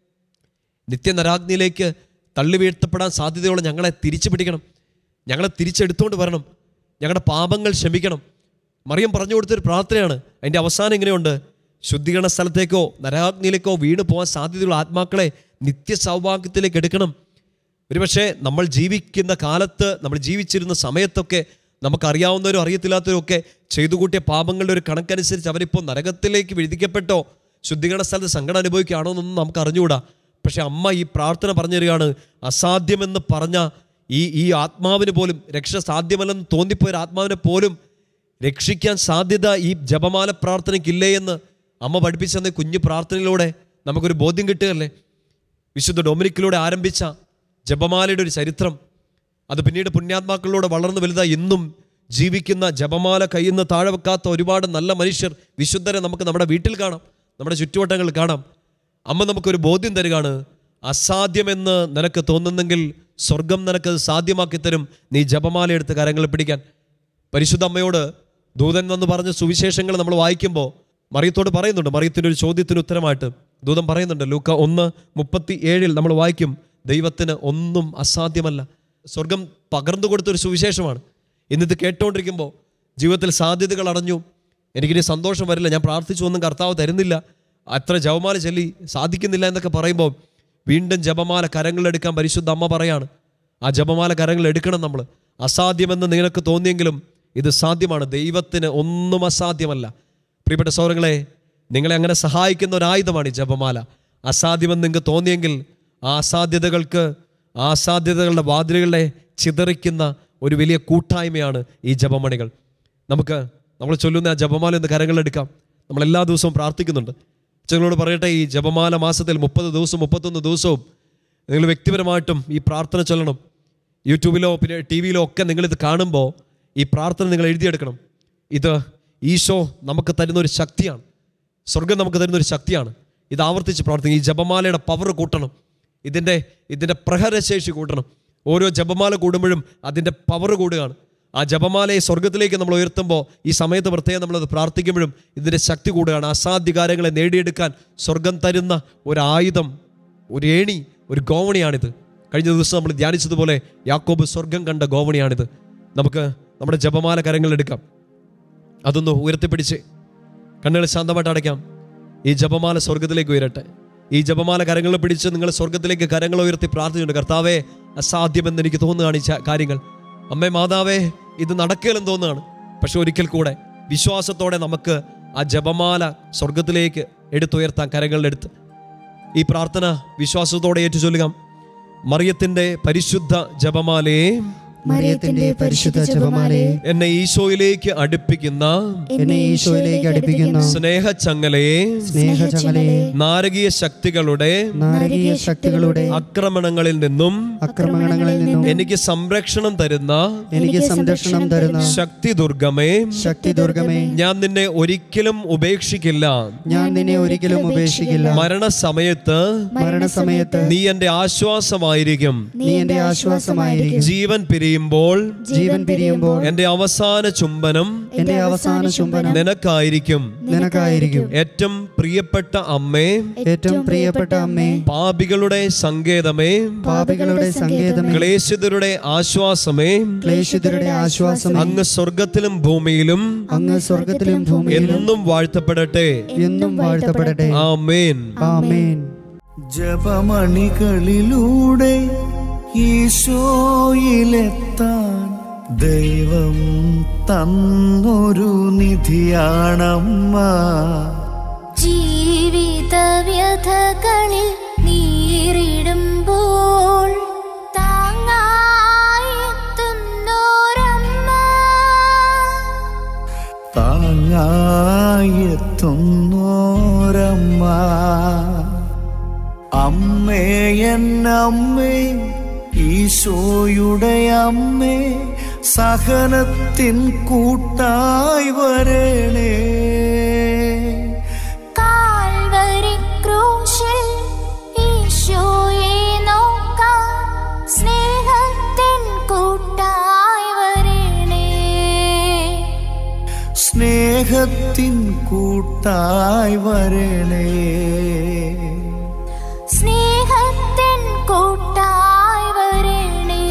നിത്യനരാഗ്നിയിലേക്ക് തള്ളി വീഴ്ത്തപ്പെടാൻ സാധ്യതയുള്ള ഞങ്ങളെ തിരിച്ചു പിടിക്കണം ഞങ്ങളെ തിരിച്ചെടുത്തുകൊണ്ട് വരണം ഞങ്ങളുടെ പാപങ്ങൾ ക്ഷമിക്കണം മറിയം പറഞ്ഞു കൊടുത്തൊരു പ്രാർത്ഥനയാണ് അതിൻ്റെ അവസാനം ഇങ്ങനെയുണ്ട് ശുദ്ധീകരണ സ്ഥലത്തേക്കോ നരാഗ്നിയിലേക്കോ വീണ് പോകാൻ സാധ്യതയുള്ള ആത്മാക്കളെ നിത്യ സൗഭാഗ്യത്തിലേക്ക് എടുക്കണം ഒരുപക്ഷെ നമ്മൾ ജീവിക്കുന്ന കാലത്ത് നമ്മൾ ജീവിച്ചിരുന്ന സമയത്തൊക്കെ നമുക്കറിയാവുന്നവരും അറിയത്തില്ലാത്തവരും ഒക്കെ ചെയ്തു കൂട്ടിയ പാപങ്ങളുടെ ഒരു കണക്കനുസരിച്ച് അവരിപ്പോൾ നരകത്തിലേക്ക് വിധിക്കപ്പെട്ടോ ശുദ്ധീകരണ സ്ഥലത്ത് സങ്കടം അനുഭവിക്കുകയാണോ എന്നൊന്നും നമുക്ക് അറിഞ്ഞുകൂടാ പക്ഷെ അമ്മ ഈ പ്രാർത്ഥന പറഞ്ഞു തരികയാണ് അസാധ്യമെന്ന് പറഞ്ഞ ഈ ഈ ആത്മാവിന് പോലും രക്ഷ സാധ്യമല്ലെന്ന് തോന്നിപ്പോയ ഒരു ആത്മാവിനെ പോലും രക്ഷിക്കാൻ സാധ്യത ഈ ജപമാല പ്രാർത്ഥനയ്ക്കില്ലേ എന്ന് അമ്മ പഠിപ്പിച്ചെന്ന കുഞ്ഞു പ്രാർത്ഥനയിലൂടെ നമുക്കൊരു ബോധ്യം കിട്ടുകയല്ലേ വിശുദ്ധ ഡൊമിനിക്കിലൂടെ ആരംഭിച്ച ജപമാലയുടെ ഒരു ചരിത്രം അത് പിന്നീട് പുണ്യാത്മാക്കളിലൂടെ വളർന്നു വലുതായി ഇന്നും ജീവിക്കുന്ന ജപമാല കയ്യിൽ നിന്ന് താഴെ വെക്കാത്ത ഒരുപാട് നല്ല മനുഷ്യർ വിശുദ്ധരെ നമുക്ക് നമ്മുടെ വീട്ടിൽ കാണാം നമ്മുടെ ചുറ്റുവട്ടങ്ങളിൽ കാണാം അമ്മ നമുക്കൊരു ബോധ്യം തരികയാണ് അസാധ്യമെന്ന് നിനക്ക് തോന്നുന്നെങ്കിൽ സ്വർഗം നിനക്ക് സാധ്യമാക്കി തരും നീ ജപമാല എടുത്ത് കരങ്ങളിൽ പിടിക്കാൻ പരിശുദ്ധ അമ്മയോട് ദൂതൻ എന്ന് പറഞ്ഞ സുവിശേഷങ്ങൾ നമ്മൾ വായിക്കുമ്പോൾ മറിയത്തോട് പറയുന്നുണ്ട് മറിയത്തിൻ്റെ ഒരു ചോദ്യത്തിന് ഉത്തരമായിട്ട് ദൂതൻ പറയുന്നുണ്ട് ലൂക്ക ഒന്ന് മുപ്പത്തി ഏഴിൽ നമ്മൾ വായിക്കും ദൈവത്തിന് ഒന്നും അസാധ്യമല്ല സ്വർഗം പകർന്നു കൊടുത്തൊരു സുവിശേഷമാണ് ഇന്നിത് കേട്ടുകൊണ്ടിരിക്കുമ്പോൾ ജീവിതത്തിൽ സാധ്യതകൾ അടഞ്ഞു എനിക്കിനി സന്തോഷം വരില്ല ഞാൻ പ്രാർത്ഥിച്ചു ഒന്നും കർത്താവ് തരുന്നില്ല അത്ര ജപമാല ചൊല്ലി സാധിക്കുന്നില്ല എന്നൊക്കെ പറയുമ്പോൾ വീണ്ടും ജപമാല കരങ്ങളെടുക്കാൻ പരിശുദ്ധ അമ്മ പറയാണ് ആ ജപമാല കരങ്ങൾ എടുക്കണം നമ്മൾ അസാധ്യമെന്ന് നിനക്ക് തോന്നിയെങ്കിലും ഇത് സാധ്യമാണ് ദൈവത്തിന് ഒന്നും അസാധ്യമല്ല പ്രിയപ്പെട്ട സൗരങ്ങളെ നിങ്ങളെ അങ്ങനെ സഹായിക്കുന്ന ഒരു ആയുധമാണ് ഈ ജപമാല അസാധ്യമെന്ന് നിങ്ങൾക്ക് തോന്നിയെങ്കിൽ ആ അസാധ്യതകൾക്ക് ആ അസാധ്യതകളുടെ വാതിലുകളെ ചിതറിക്കുന്ന ഒരു വലിയ കൂട്ടായ്മയാണ് ഈ ജപമണികൾ നമുക്ക് നമ്മൾ ചൊല്ലുന്ന ആ ജപമാല എന്ന് കരങ്ങളെടുക്കാം നമ്മൾ എല്ലാ ദിവസവും പ്രാർത്ഥിക്കുന്നുണ്ട് അച്ഛങ്ങളോട് പറയട്ടെ ഈ ജപമാല മാസത്തിൽ മുപ്പത് ദിവസവും മുപ്പത്തൊന്ന് ദിവസവും നിങ്ങൾ വ്യക്തിപരമായിട്ടും ഈ പ്രാർത്ഥന ചൊല്ലണം യൂട്യൂബിലോ പിന്നെ ടി വിയിലോ ഒക്കെ നിങ്ങളിത് കാണുമ്പോൾ ഈ പ്രാർത്ഥന നിങ്ങൾ എഴുതിയെടുക്കണം ഇത് ഈശോ നമുക്ക് തരുന്ന ഒരു ശക്തിയാണ് സ്വർഗം നമുക്ക് തരുന്ന ഒരു ശക്തിയാണ് ഇത് ആവർത്തിച്ച് പ്രാർത്ഥിക്കും ഈ ജപമാലയുടെ പവർ കൂട്ടണം ഇതിൻ്റെ ഇതിൻ്റെ പ്രഹരശേഷി കൂട്ടണം ഓരോ ജപമാല കൂടുമ്പോഴും അതിൻ്റെ പവർ കൂടുകയാണ് ആ ജപമാലയെ സ്വർഗത്തിലേക്ക് നമ്മൾ ഉയർത്തുമ്പോൾ ഈ സമയത്ത് പ്രത്യേകം നമ്മളത് പ്രാർത്ഥിക്കുമ്പോഴും ഇതിൻ്റെ ശക്തി കൂടുകയാണ് അസാധ്യ കാര്യങ്ങളെ നേടിയെടുക്കാൻ സ്വർഗം തരുന്ന ഒരു ആയുധം ഒരു ഏണി ഒരു ഗോവണിയാണിത് കഴിഞ്ഞ ദിവസം നമ്മൾ ധ്യാനിച്ചതുപോലെ യാക്കോബ് സ്വർഗം കണ്ട ഗോവണിയാണിത് നമുക്ക് നമ്മുടെ ജപമാല കരങ്ങളെടുക്കാം അതൊന്ന് ഉയർത്തിപ്പിടിച്ച് കണ്ണുകൾ ശാന്തമായിട്ട് അടയ്ക്കാം ഈ ജപമാല സ്വർഗത്തിലേക്ക് ഉയരട്ടെ ഈ ജപമാല കരങ്ങളിൽ പിടിച്ച് നിങ്ങൾ സ്വർഗത്തിലേക്ക് കരങ്ങൾ ഉയർത്തി പ്രാർത്ഥിച്ചുണ്ട് കർത്താവേ അസാധ്യമെന്ന് എനിക്ക് തോന്നുകയാണ് ഈ ച- കാര്യങ്ങൾ അമ്മേ മാതാവേ ഇത് നടക്കില്ലെന്ന് തോന്നുകയാണ് പക്ഷെ ഒരിക്കൽ കൂടെ വിശ്വാസത്തോടെ നമുക്ക് ആ ജപമാല സ്വർഗത്തിലേക്ക് എടുത്തുയർത്താൻ കരങ്ങളിലെടുത്ത് ഈ പ്രാർത്ഥന വിശ്വാസത്തോടെ ഏറ്റു ചൊല്ലുക മറിയത്തിന്റെ പരിശുദ്ധ ജപമാലയെ മറിയത്തിന്റെ പരിശുദ്ധ ജപമാലയെ എന്നെ ഈശോയിലേക്ക് അടുപ്പിക്കുന്ന എന്നെ ഈശോയിലേക്ക് അടുപ്പിക്കുന്ന സ്നേഹച്ചങ്ങലയെ സ്നേഹചങ്ങലയെ നാരകീയ ശക്തികളുടെ നാരകീയ ശക്തികളുടെ ആക്രമണങ്ങളിൽ നിന്നും ആക്രമണങ്ങളിൽ നിന്നും എനിക്ക് സംരക്ഷണം തരുന്ന എനിക്ക് സംരക്ഷണം തരുന്ന ശക്തി ദുർഗമേ ശക്തി ദുർഗമേ ഞാൻ നിന്നെ ഒരിക്കലും ഉപേക്ഷിക്കില്ല ഞാൻ നിന്നെ ഒരിക്കലും ഉപേക്ഷിക്കില്ല മരണസമയത്ത് മരണസമയത്ത് നീ എന്റെ ആശ്വാസമായിരിക്കും നീ എന്റെ ആശ്വാസമായിരിക്കും ജീവൻ പിരിയുമ്പോൾ ജീവൻ പിരിയുമ്പോൾ എന്റെ അവസാന ചുംബനം എന്റെ അവസാന ചുംബനം നിനക്കായിരിക്കും നിനക്കായിരിക്കും ഏറ്റവും പ്രിയപ്പെട്ട അമ്മേ ഏറ്റവും പ്രിയപ്പെട്ട അമ്മേ പാപികളുടെ സങ്കേതമേ പാപികളുടെ സങ്കേതമേ ക്ലേശിതരുടെ ആശ്വാസമേ ക്ലേശിതരുടെ ആശ്വാസമേ അങ്ങ് സ്വർഗത്തിലും ഭൂമിയിലും അങ്ങ് സ്വർഗത്തിലും ഭൂമിയിലും എന്നും വാഴ്ത്തപ്പെടട്ടെ എന്നും വാഴ്ത്തപ്പെടട്ടെ ആമേൻ ആമേൻ ജപമണികളിലൂടെ ഈശോയിലെത്താൻ ദൈവം തന്നൊരു നിധിയാണമ്മ ജീവിത വ്യഥകളിൽ നീറിടുമ്പോൾ താങ്ങായെത്തുന്നോരമ്മ താങ്ങായെത്തുന്നോരമ്മ അമ്മേ എന്നമ്മേ ഈശോയുടെ അമ്മേ സഹനത്തിൻ കൂട്ടായി വരണേ കാൽവരി ക്രൂശിൽ ഈശോയെ നോക്കാൻ സ്നേഹത്തിൻ കൂട്ടായി വരണേ സ്നേഹത്തിൻ കൂട്ടായി വരണേ സ്നേഹത്തിൻ കൂട്ടായി വരണേ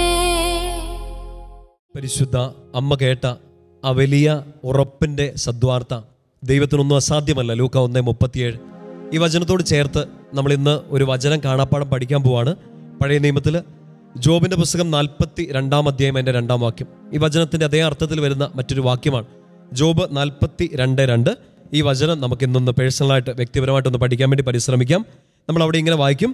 പരിശുദ്ധ അമ്മ കേട്ട ആ വലിയ ഉറപ്പിന്റെ സദ്വാർത്ത ദൈവത്തിനൊന്നും അസാധ്യമല്ല ലൂക്ക ഒന്ന് മുപ്പത്തിയേഴ് ഈ വചനത്തോട് ചേർത്ത് നമ്മൾ ഇന്ന് ഒരു വചനം കാണാപ്പാടം പഠിക്കാൻ പോവാണ് പഴയ നിയമത്തിൽ ജോബിന്റെ പുസ്തകം നാൽപ്പത്തി രണ്ടാം അധ്യായം എൻ്റെ രണ്ടാം വാക്യം ഈ വചനത്തിന്റെ അതേ അർത്ഥത്തിൽ വരുന്ന മറ്റൊരു വാക്യമാണ് ജോബ് നാൽപ്പത്തി രണ്ട് രണ്ട് ഈ വചനം നമുക്ക് ഇന്നൊന്ന് പേഴ്സണലായിട്ട് വ്യക്തിപരമായിട്ടൊന്ന് പഠിക്കാൻ വേണ്ടി പരിശ്രമിക്കാം നമ്മൾ അവിടെ ഇങ്ങനെ വായിക്കും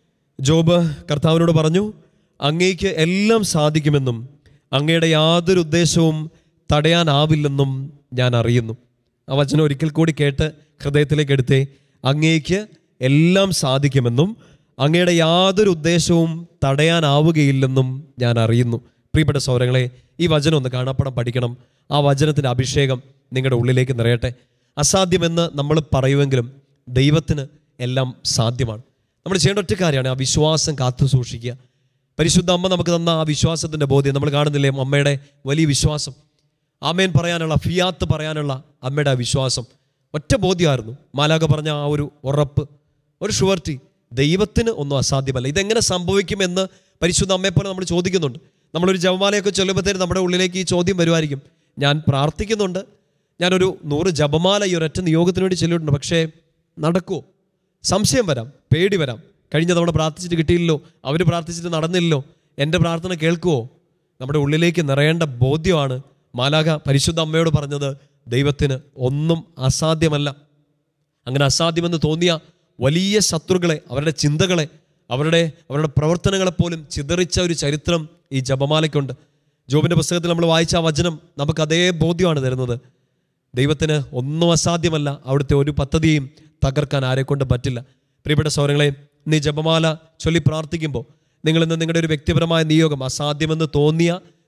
ജോബ് കർത്താവിനോട് പറഞ്ഞു അങ്ങേക്ക് എല്ലാം സാധിക്കുമെന്നും അങ്ങയുടെ യാതൊരു ഉദ്ദേശവും തടയാനാവില്ലെന്നും ഞാൻ അറിയുന്നു ആ വചനം ഒരിക്കൽ കൂടി കേട്ട് ഹൃദയത്തിലേക്ക് എടുത്തേ അങ്ങേക്ക് എല്ലാം സാധിക്കുമെന്നും അങ്ങയുടെ യാതൊരു ഉദ്ദേശവും തടയാനാവുകയില്ലെന്നും ഞാൻ അറിയുന്നു പ്രിയപ്പെട്ട സൗരങ്ങളെ ഈ വചനം ഒന്ന് കാണാപ്പടം പഠിക്കണം ആ വചനത്തിൻ്റെ അഭിഷേകം നിങ്ങളുടെ ഉള്ളിലേക്ക് നിറയട്ടെ അസാധ്യമെന്ന് നമ്മൾ പറയുമെങ്കിലും ദൈവത്തിന് എല്ലാം സാധ്യമാണ് നമ്മൾ ചെയ്യേണ്ട ഒറ്റ കാര്യമാണ് ആ വിശ്വാസം കാത്തു സൂക്ഷിക്കുക പരിശുദ്ധ അമ്മ നമുക്ക് തന്ന ആ വിശ്വാസത്തിൻ്റെ ബോധ്യം നമ്മൾ കാണുന്നില്ലേ അമ്മയുടെ വലിയ വിശ്വാസം ആമേൻ പറയാനുള്ള ഫിയാത്ത് പറയാനുള്ള അമ്മയുടെ ആ വിശ്വാസം ഒറ്റ ബോധ്യമായിരുന്നു മാലാക പറഞ്ഞ ആ ഒരു ഉറപ്പ് ഒരു ഷുവർട്ടി ദൈവത്തിന് ഒന്നും അസാധ്യമല്ല ഇതെങ്ങനെ സംഭവിക്കുമെന്ന് പരിശുദ്ധ അമ്മയെ പോലെ നമ്മൾ ചോദിക്കുന്നുണ്ട് നമ്മളൊരു ജപമാലയൊക്കെ ചൊല്ലുമ്പോഴത്തേന് നമ്മുടെ ഉള്ളിലേക്ക് ഈ ചോദ്യം വരുമായിരിക്കും ഞാൻ പ്രാർത്ഥിക്കുന്നുണ്ട് ഞാനൊരു നൂറ് ജപമാല ഈ ഒരൊറ്റ നിയോഗത്തിന് വേണ്ടി ചൊല്ലിയിട്ടുണ്ട് പക്ഷേ നടക്കുമോ സംശയം വരാം പേടി വരാം കഴിഞ്ഞ തവണ പ്രാർത്ഥിച്ചിട്ട് കിട്ടിയില്ലല്ലോ അവർ പ്രാർത്ഥിച്ചിട്ട് നടന്നില്ലല്ലോ എൻ്റെ പ്രാർത്ഥന കേൾക്കുവോ നമ്മുടെ ഉള്ളിലേക്ക് നിറയേണ്ട ബോധ്യമാണ് മാലാക പരിശുദ്ധ അമ്മയോട് പറഞ്ഞത് ദൈവത്തിന് ഒന്നും അസാധ്യമല്ല അങ്ങനെ അസാധ്യമെന്ന് തോന്നിയ വലിയ ശത്രുക്കളെ അവരുടെ ചിന്തകളെ അവരുടെ അവരുടെ പ്രവർത്തനങ്ങളെ പോലും ചിതറിച്ച ഒരു ചരിത്രം ഈ ജപമാലയ്ക്കുണ്ട് ജോബിൻ്റെ പുസ്തകത്തിൽ നമ്മൾ വായിച്ച ആ വചനം നമുക്ക് അതേ ബോധ്യമാണ് തരുന്നത് ദൈവത്തിന് ഒന്നും അസാധ്യമല്ല അവിടുത്തെ ഒരു പദ്ധതിയും തകർക്കാൻ ആരെക്കൊണ്ട് പറ്റില്ല പ്രിയപ്പെട്ട സൗരങ്ങളെ നീ ജപമാല ചൊല്ലി പ്രാർത്ഥിക്കുമ്പോൾ നിങ്ങൾ ഇന്ന് നിങ്ങളുടെ ഒരു വ്യക്തിപരമായ നിയോഗം അസാധ്യമെന്ന് തോന്നിയ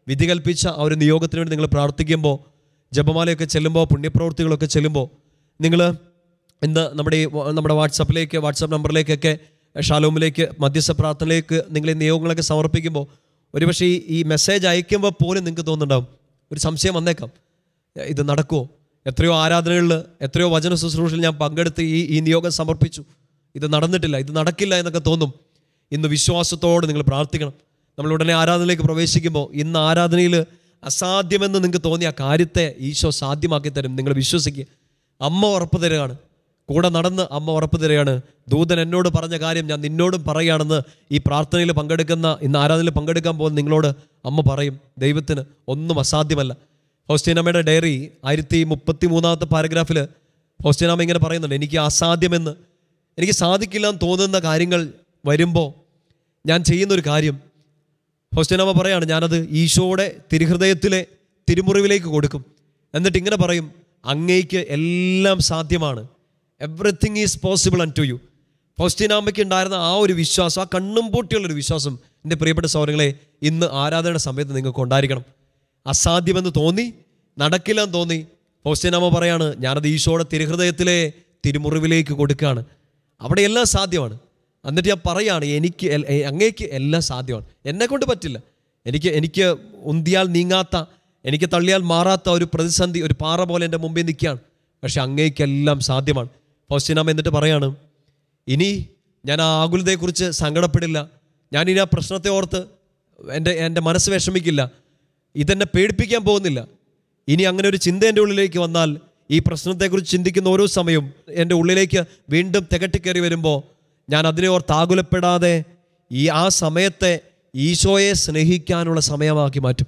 വിധി കൽപ്പിച്ച ആ ഒരു നിയോഗത്തിന് വേണ്ടി നിങ്ങൾ പ്രാർത്ഥിക്കുമ്പോൾ ജപമാലയൊക്കെ ചെല്ലുമ്പോൾ പുണ്യപ്രവൃത്തികളൊക്കെ ചെല്ലുമ്പോൾ നിങ്ങൾ ഇന്ന് നമ്മുടെ ഈ വ- നമ്മുടെ വാട്സപ്പിലേക്ക് വാട്സപ്പ് നമ്പറിലേക്കൊക്കെ ഷാലോമിലേക്ക് മധ്യസ്ഥ പ്രാർത്ഥനയിലേക്ക് നിങ്ങൾ ഈ നിയോഗങ്ങളൊക്കെ സമർപ്പിക്കുമ്പോൾ ഒരുപക്ഷെ ഈ ഈ മെസ്സേജ് അയക്കുമ്പോൾ പോലും നിങ്ങൾക്ക് തോന്നുന്നുണ്ടാവും ഒരു സംശയം വന്നേക്കാം ഇത് നടക്കുമോ എത്രയോ ആരാധനകളിൽ എത്രയോ വചന ശുശ്രൂഷയിൽ ഞാൻ പങ്കെടുത്ത് ഈ ഈ നിയോഗം സമർപ്പിച്ചു ഇത് നടന്നിട്ടില്ല ഇത് നടക്കില്ല എന്നൊക്കെ തോന്നും ഇന്ന് വിശ്വാസത്തോടെ നിങ്ങൾ പ്രാർത്ഥിക്കണം നമ്മൾ ഉടനെ ആരാധനയിലേക്ക് പ്രവേശിക്കുമ്പോൾ ഇന്ന് ആരാധനയിൽ അസാധ്യമെന്ന് നിങ്ങൾക്ക് തോന്നിയ ആ കാര്യത്തെ ഈശോ സാധ്യമാക്കി തരും നിങ്ങൾ വിശ്വസിക്കുക അമ്മ ഉറപ്പ് തരികയാണ് കൂടെ നടന്ന് അമ്മ ഉറപ്പ് തരികയാണ് ദൂതൻ എന്നോട് പറഞ്ഞ കാര്യം ഞാൻ നിന്നോടും പറയുകയാണെന്ന് ഈ പ്രാർത്ഥനയിൽ പങ്കെടുക്കുന്ന ഇന്ന് ആരാധനയിൽ പങ്കെടുക്കാൻ പോകുന്ന നിങ്ങളോട് അമ്മ പറയും ദൈവത്തിന് ഒന്നും അസാധ്യമല്ല ഹോസ്റ്റീനമ്മയുടെ ഡയറി ആയിരത്തി മുപ്പത്തി മൂന്നാമത്തെ പാരഗ്രാഫിൽ ഹോസ്റ്റീനാമ്മ ഇങ്ങനെ പറയുന്നുണ്ട് എനിക്ക് അസാധ്യമെന്ന് എനിക്ക് സാധിക്കില്ല എന്ന് തോന്നുന്ന കാര്യങ്ങൾ വരുമ്പോൾ ഞാൻ ചെയ്യുന്നൊരു കാര്യം ഹോസ്റ്റനാമ പറയാണ് ഞാനത് ഈശോയുടെ തിരുഹൃദയത്തിലെ തിരുമുറിവിലേക്ക് കൊടുക്കും എന്നിട്ട് ഇങ്ങനെ പറയും അങ്ങേക്ക് എല്ലാം സാധ്യമാണ് everything is possible unto you ഫൗസ്റ്റീനാമ്മയ്ക്ക് ഉണ്ടായിരുന്ന ആ ഒരു വിശ്വാസം ആ കണ്ണും പൂട്ടിയുള്ളൊരു വിശ്വാസം എൻ്റെ പ്രിയപ്പെട്ട സൗരങ്ങളെ ഇന്ന് ആരാധനയുടെ സമയത്ത് നിങ്ങൾക്ക് ഉണ്ടായിരിക്കണം അസാധ്യമെന്ന് തോന്നി നടക്കില്ലെന്ന് തോന്നി ഫൗസ്റ്റീനാമ്മ പറയാണ് ഞാനത് ഈശോയുടെ തിരുഹൃദയത്തിലെ തിരുമുറിവിലേക്ക് കൊടുക്കുകയാണ് അവിടെ എല്ലാം സാധ്യമാണ് എന്നിട്ട് ഞാൻ പറയാണ് എനിക്ക് എൽ- എ- അങ്ങേക്ക് എല്ലാം സാധ്യമാണ് എന്നെ കൊണ്ട് പറ്റില്ല എനിക്ക് എനിക്ക് ഉന്തിയാൽ നീങ്ങാത്ത എനിക്ക് തള്ളിയാൽ മാറാത്ത ഒരു പ്രതിസന്ധി ഒരു പാറ പോലെ എൻ്റെ മുമ്പിൽ നിൽക്കുകയാണ് പക്ഷെ അങ്ങേക്കെല്ലാം സാധ്യമാണ് ഫൗസ്റ്റിനാമ എന്നിട്ട് പറയാണ് ഇനി ഞാൻ ആ ആകുലതയെക്കുറിച്ച് സങ്കടപ്പെടില്ല ഞാൻ ഇനി ആ പ്രശ്നത്തെ ഓർത്ത് എൻ്റെ എൻ്റെ മനസ്സ് വിഷമിക്കില്ല ഇതെന്നെ പേടിപ്പിക്കാൻ പോകുന്നില്ല ഇനി അങ്ങനെ ഒരു ചിന്ത എൻ്റെ ഉള്ളിലേക്ക് വന്നാൽ ഈ പ്രശ്നത്തെക്കുറിച്ച് ചിന്തിക്കുന്ന ഓരോ സമയവും എൻ്റെ ഉള്ളിലേക്ക് വീണ്ടും തികട്ടിക്കയറി വരുമ്പോൾ ഞാൻ അതിനെ ഓർത്ത് ആകുലപ്പെടാതെ ഈ ആ സമയത്തെ ഈശോയെ സ്നേഹിക്കാനുള്ള സമയമാക്കി മാറ്റും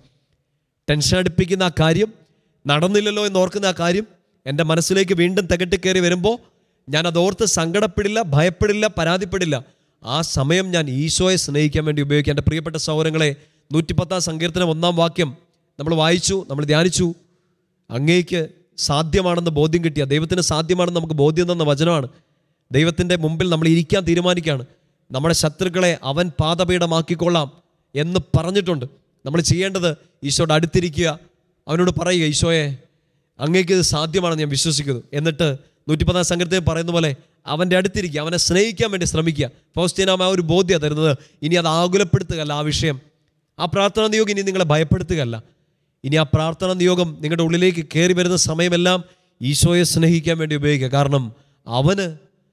ടെൻഷൻ അടുപ്പിക്കുന്ന ആ കാര്യം നടന്നില്ലല്ലോ എന്ന് ഓർക്കുന്ന ആ കാര്യം എൻ്റെ മനസ്സിലേക്ക് വീണ്ടും തികട്ടിക്കയറി വരുമ്പോൾ ഞാൻ അതോർത്ത് സങ്കടപ്പെടില്ല ഭയപ്പെടില്ല പരാതിപ്പെടില്ല ആ സമയം ഞാൻ ഈശോയെ സ്നേഹിക്കാൻ വേണ്ടി ഉപയോഗിക്കാം എൻ്റെ പ്രിയപ്പെട്ട സൗരങ്ങളെ നൂറ്റിപ്പത്താം സങ്കീർത്തനം ഒന്നാം വാക്യം നമ്മൾ വായിച്ചു നമ്മൾ ധ്യാനിച്ചു അങ്ങേക്ക് സാധ്യമാണെന്ന് ബോധ്യം കിട്ടിയ ദൈവത്തിന് സാധ്യമാണെന്ന് നമുക്ക് ബോധ്യം തന്ന വചനമാണ് ദൈവത്തിൻ്റെ മുമ്പിൽ നമ്മൾ ഇരിക്കാൻ തീരുമാനിക്കുകയാണ് നമ്മുടെ ശത്രുക്കളെ അവൻ പാതപീഠമാക്കിക്കൊള്ളാം എന്ന് പറഞ്ഞിട്ടുണ്ട് നമ്മൾ ചെയ്യേണ്ടത് ഈശോയുടെ അടുത്തിരിക്കുക അവനോട് പറയുക ഈശോയെ അങ്ങേക്ക് ഇത് സാധ്യമാണെന്ന് ഞാൻ വിശ്വസിക്കുന്നു എന്നിട്ട് നൂറ്റിപ്പതാം സംഘത്തിൽ പറയുന്ന പോലെ അവൻ്റെ അടുത്തിരിക്കുക അവനെ സ്നേഹിക്കാൻ വേണ്ടി ശ്രമിക്കുക ഫൗസ്റ്റീനാമ ആ ഒരു ബോധ്യം തരുന്നത് ഇനി അത് ആകുലപ്പെടുത്തുകയല്ല ആ വിഷയം ആ പ്രാർത്ഥനാ നിയോഗം ഇനി നിങ്ങളെ ഭയപ്പെടുത്തുകയല്ല ഇനി ആ പ്രാർത്ഥന നിയോഗം നിങ്ങളുടെ ഉള്ളിലേക്ക് കയറി വരുന്ന സമയമെല്ലാം ഈശോയെ സ്നേഹിക്കാൻ വേണ്ടി ഉപയോഗിക്കുക കാരണം അവന്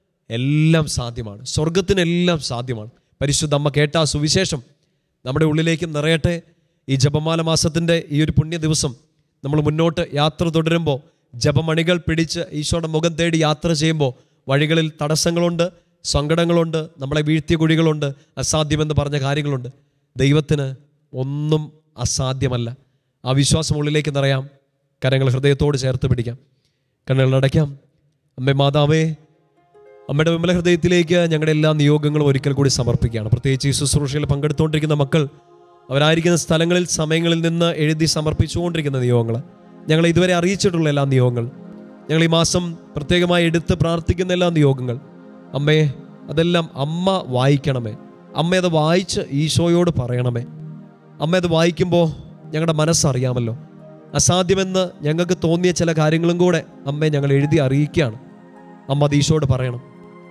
എല്ലാം സാധ്യമാണ് സ്വർഗത്തിനെല്ലാം സാധ്യമാണ് പരിശുദ്ധ അമ്മ കേട്ട ആ സുവിശേഷം നമ്മുടെ ഉള്ളിലേക്ക് നിറയട്ടെ ഈ ജപമാല മാസത്തിൻ്റെ ഈ ഒരു പുണ്യ ദിവസം നമ്മൾ മുന്നോട്ട് യാത്ര തുടരുമ്പോൾ ജപമണികൾ പിടിച്ച് ഈശോയുടെ മുഖം തേടി യാത്ര ചെയ്യുമ്പോൾ വഴികളിൽ തടസ്സങ്ങളുണ്ട് സങ്കടങ്ങളുണ്ട് നമ്മളെ വീഴ്ത്തിയ കുഴികളുണ്ട് അസാധ്യമെന്ന് പറഞ്ഞ കാര്യങ്ങളുണ്ട് ദൈവത്തിന് ഒന്നും അസാധ്യമല്ല ആ വിശ്വാസം ഉള്ളിലേക്ക് നിറയാം കരങ്ങൾ ഹൃദയത്തോട് ചേർത്ത് പിടിക്കാം കണ്ണുകൾ അടയ്ക്കാം അമ്മേ മാതാവേ അമ്മയുടെ വിമല ഹൃദയത്തിലേക്ക് ഞങ്ങളുടെ എല്ലാ നിയോഗങ്ങളും ഒരിക്കൽ കൂടി സമർപ്പിക്കുകയാണ് പ്രത്യേകിച്ച് ഈ ശുശ്രൂഷയിൽ പങ്കെടുത്തുകൊണ്ടിരിക്കുന്ന മക്കൾ അവരായിരിക്കുന്ന സ്ഥലങ്ങളിൽ സമയങ്ങളിൽ നിന്ന് എഴുതി സമർപ്പിച്ചുകൊണ്ടിരിക്കുന്ന നിയോഗങ്ങൾ ഞങ്ങൾ ഇതുവരെ അറിയിച്ചിട്ടുള്ള എല്ലാ നിയോഗങ്ങൾ ഞങ്ങൾ ഈ മാസം പ്രത്യേകമായി എടുത്ത് പ്രാർത്ഥിക്കുന്ന എല്ലാ നിയോഗങ്ങൾ അമ്മേ അതെല്ലാം അമ്മ വായിക്കണമേ അമ്മ അത് വായിച്ച് ഈശോയോട് പറയണമേ അമ്മ അത് വായിക്കുമ്പോൾ ഞങ്ങളുടെ മനസ്സറിയാമല്ലോ അസാധ്യമെന്ന് ഞങ്ങൾക്ക് തോന്നിയ ചില കാര്യങ്ങളും കൂടെ അമ്മയെ ഞങ്ങൾ എഴുതി അറിയിക്കുകയാണ് അമ്മ അത് ഈശോയോട് പറയണം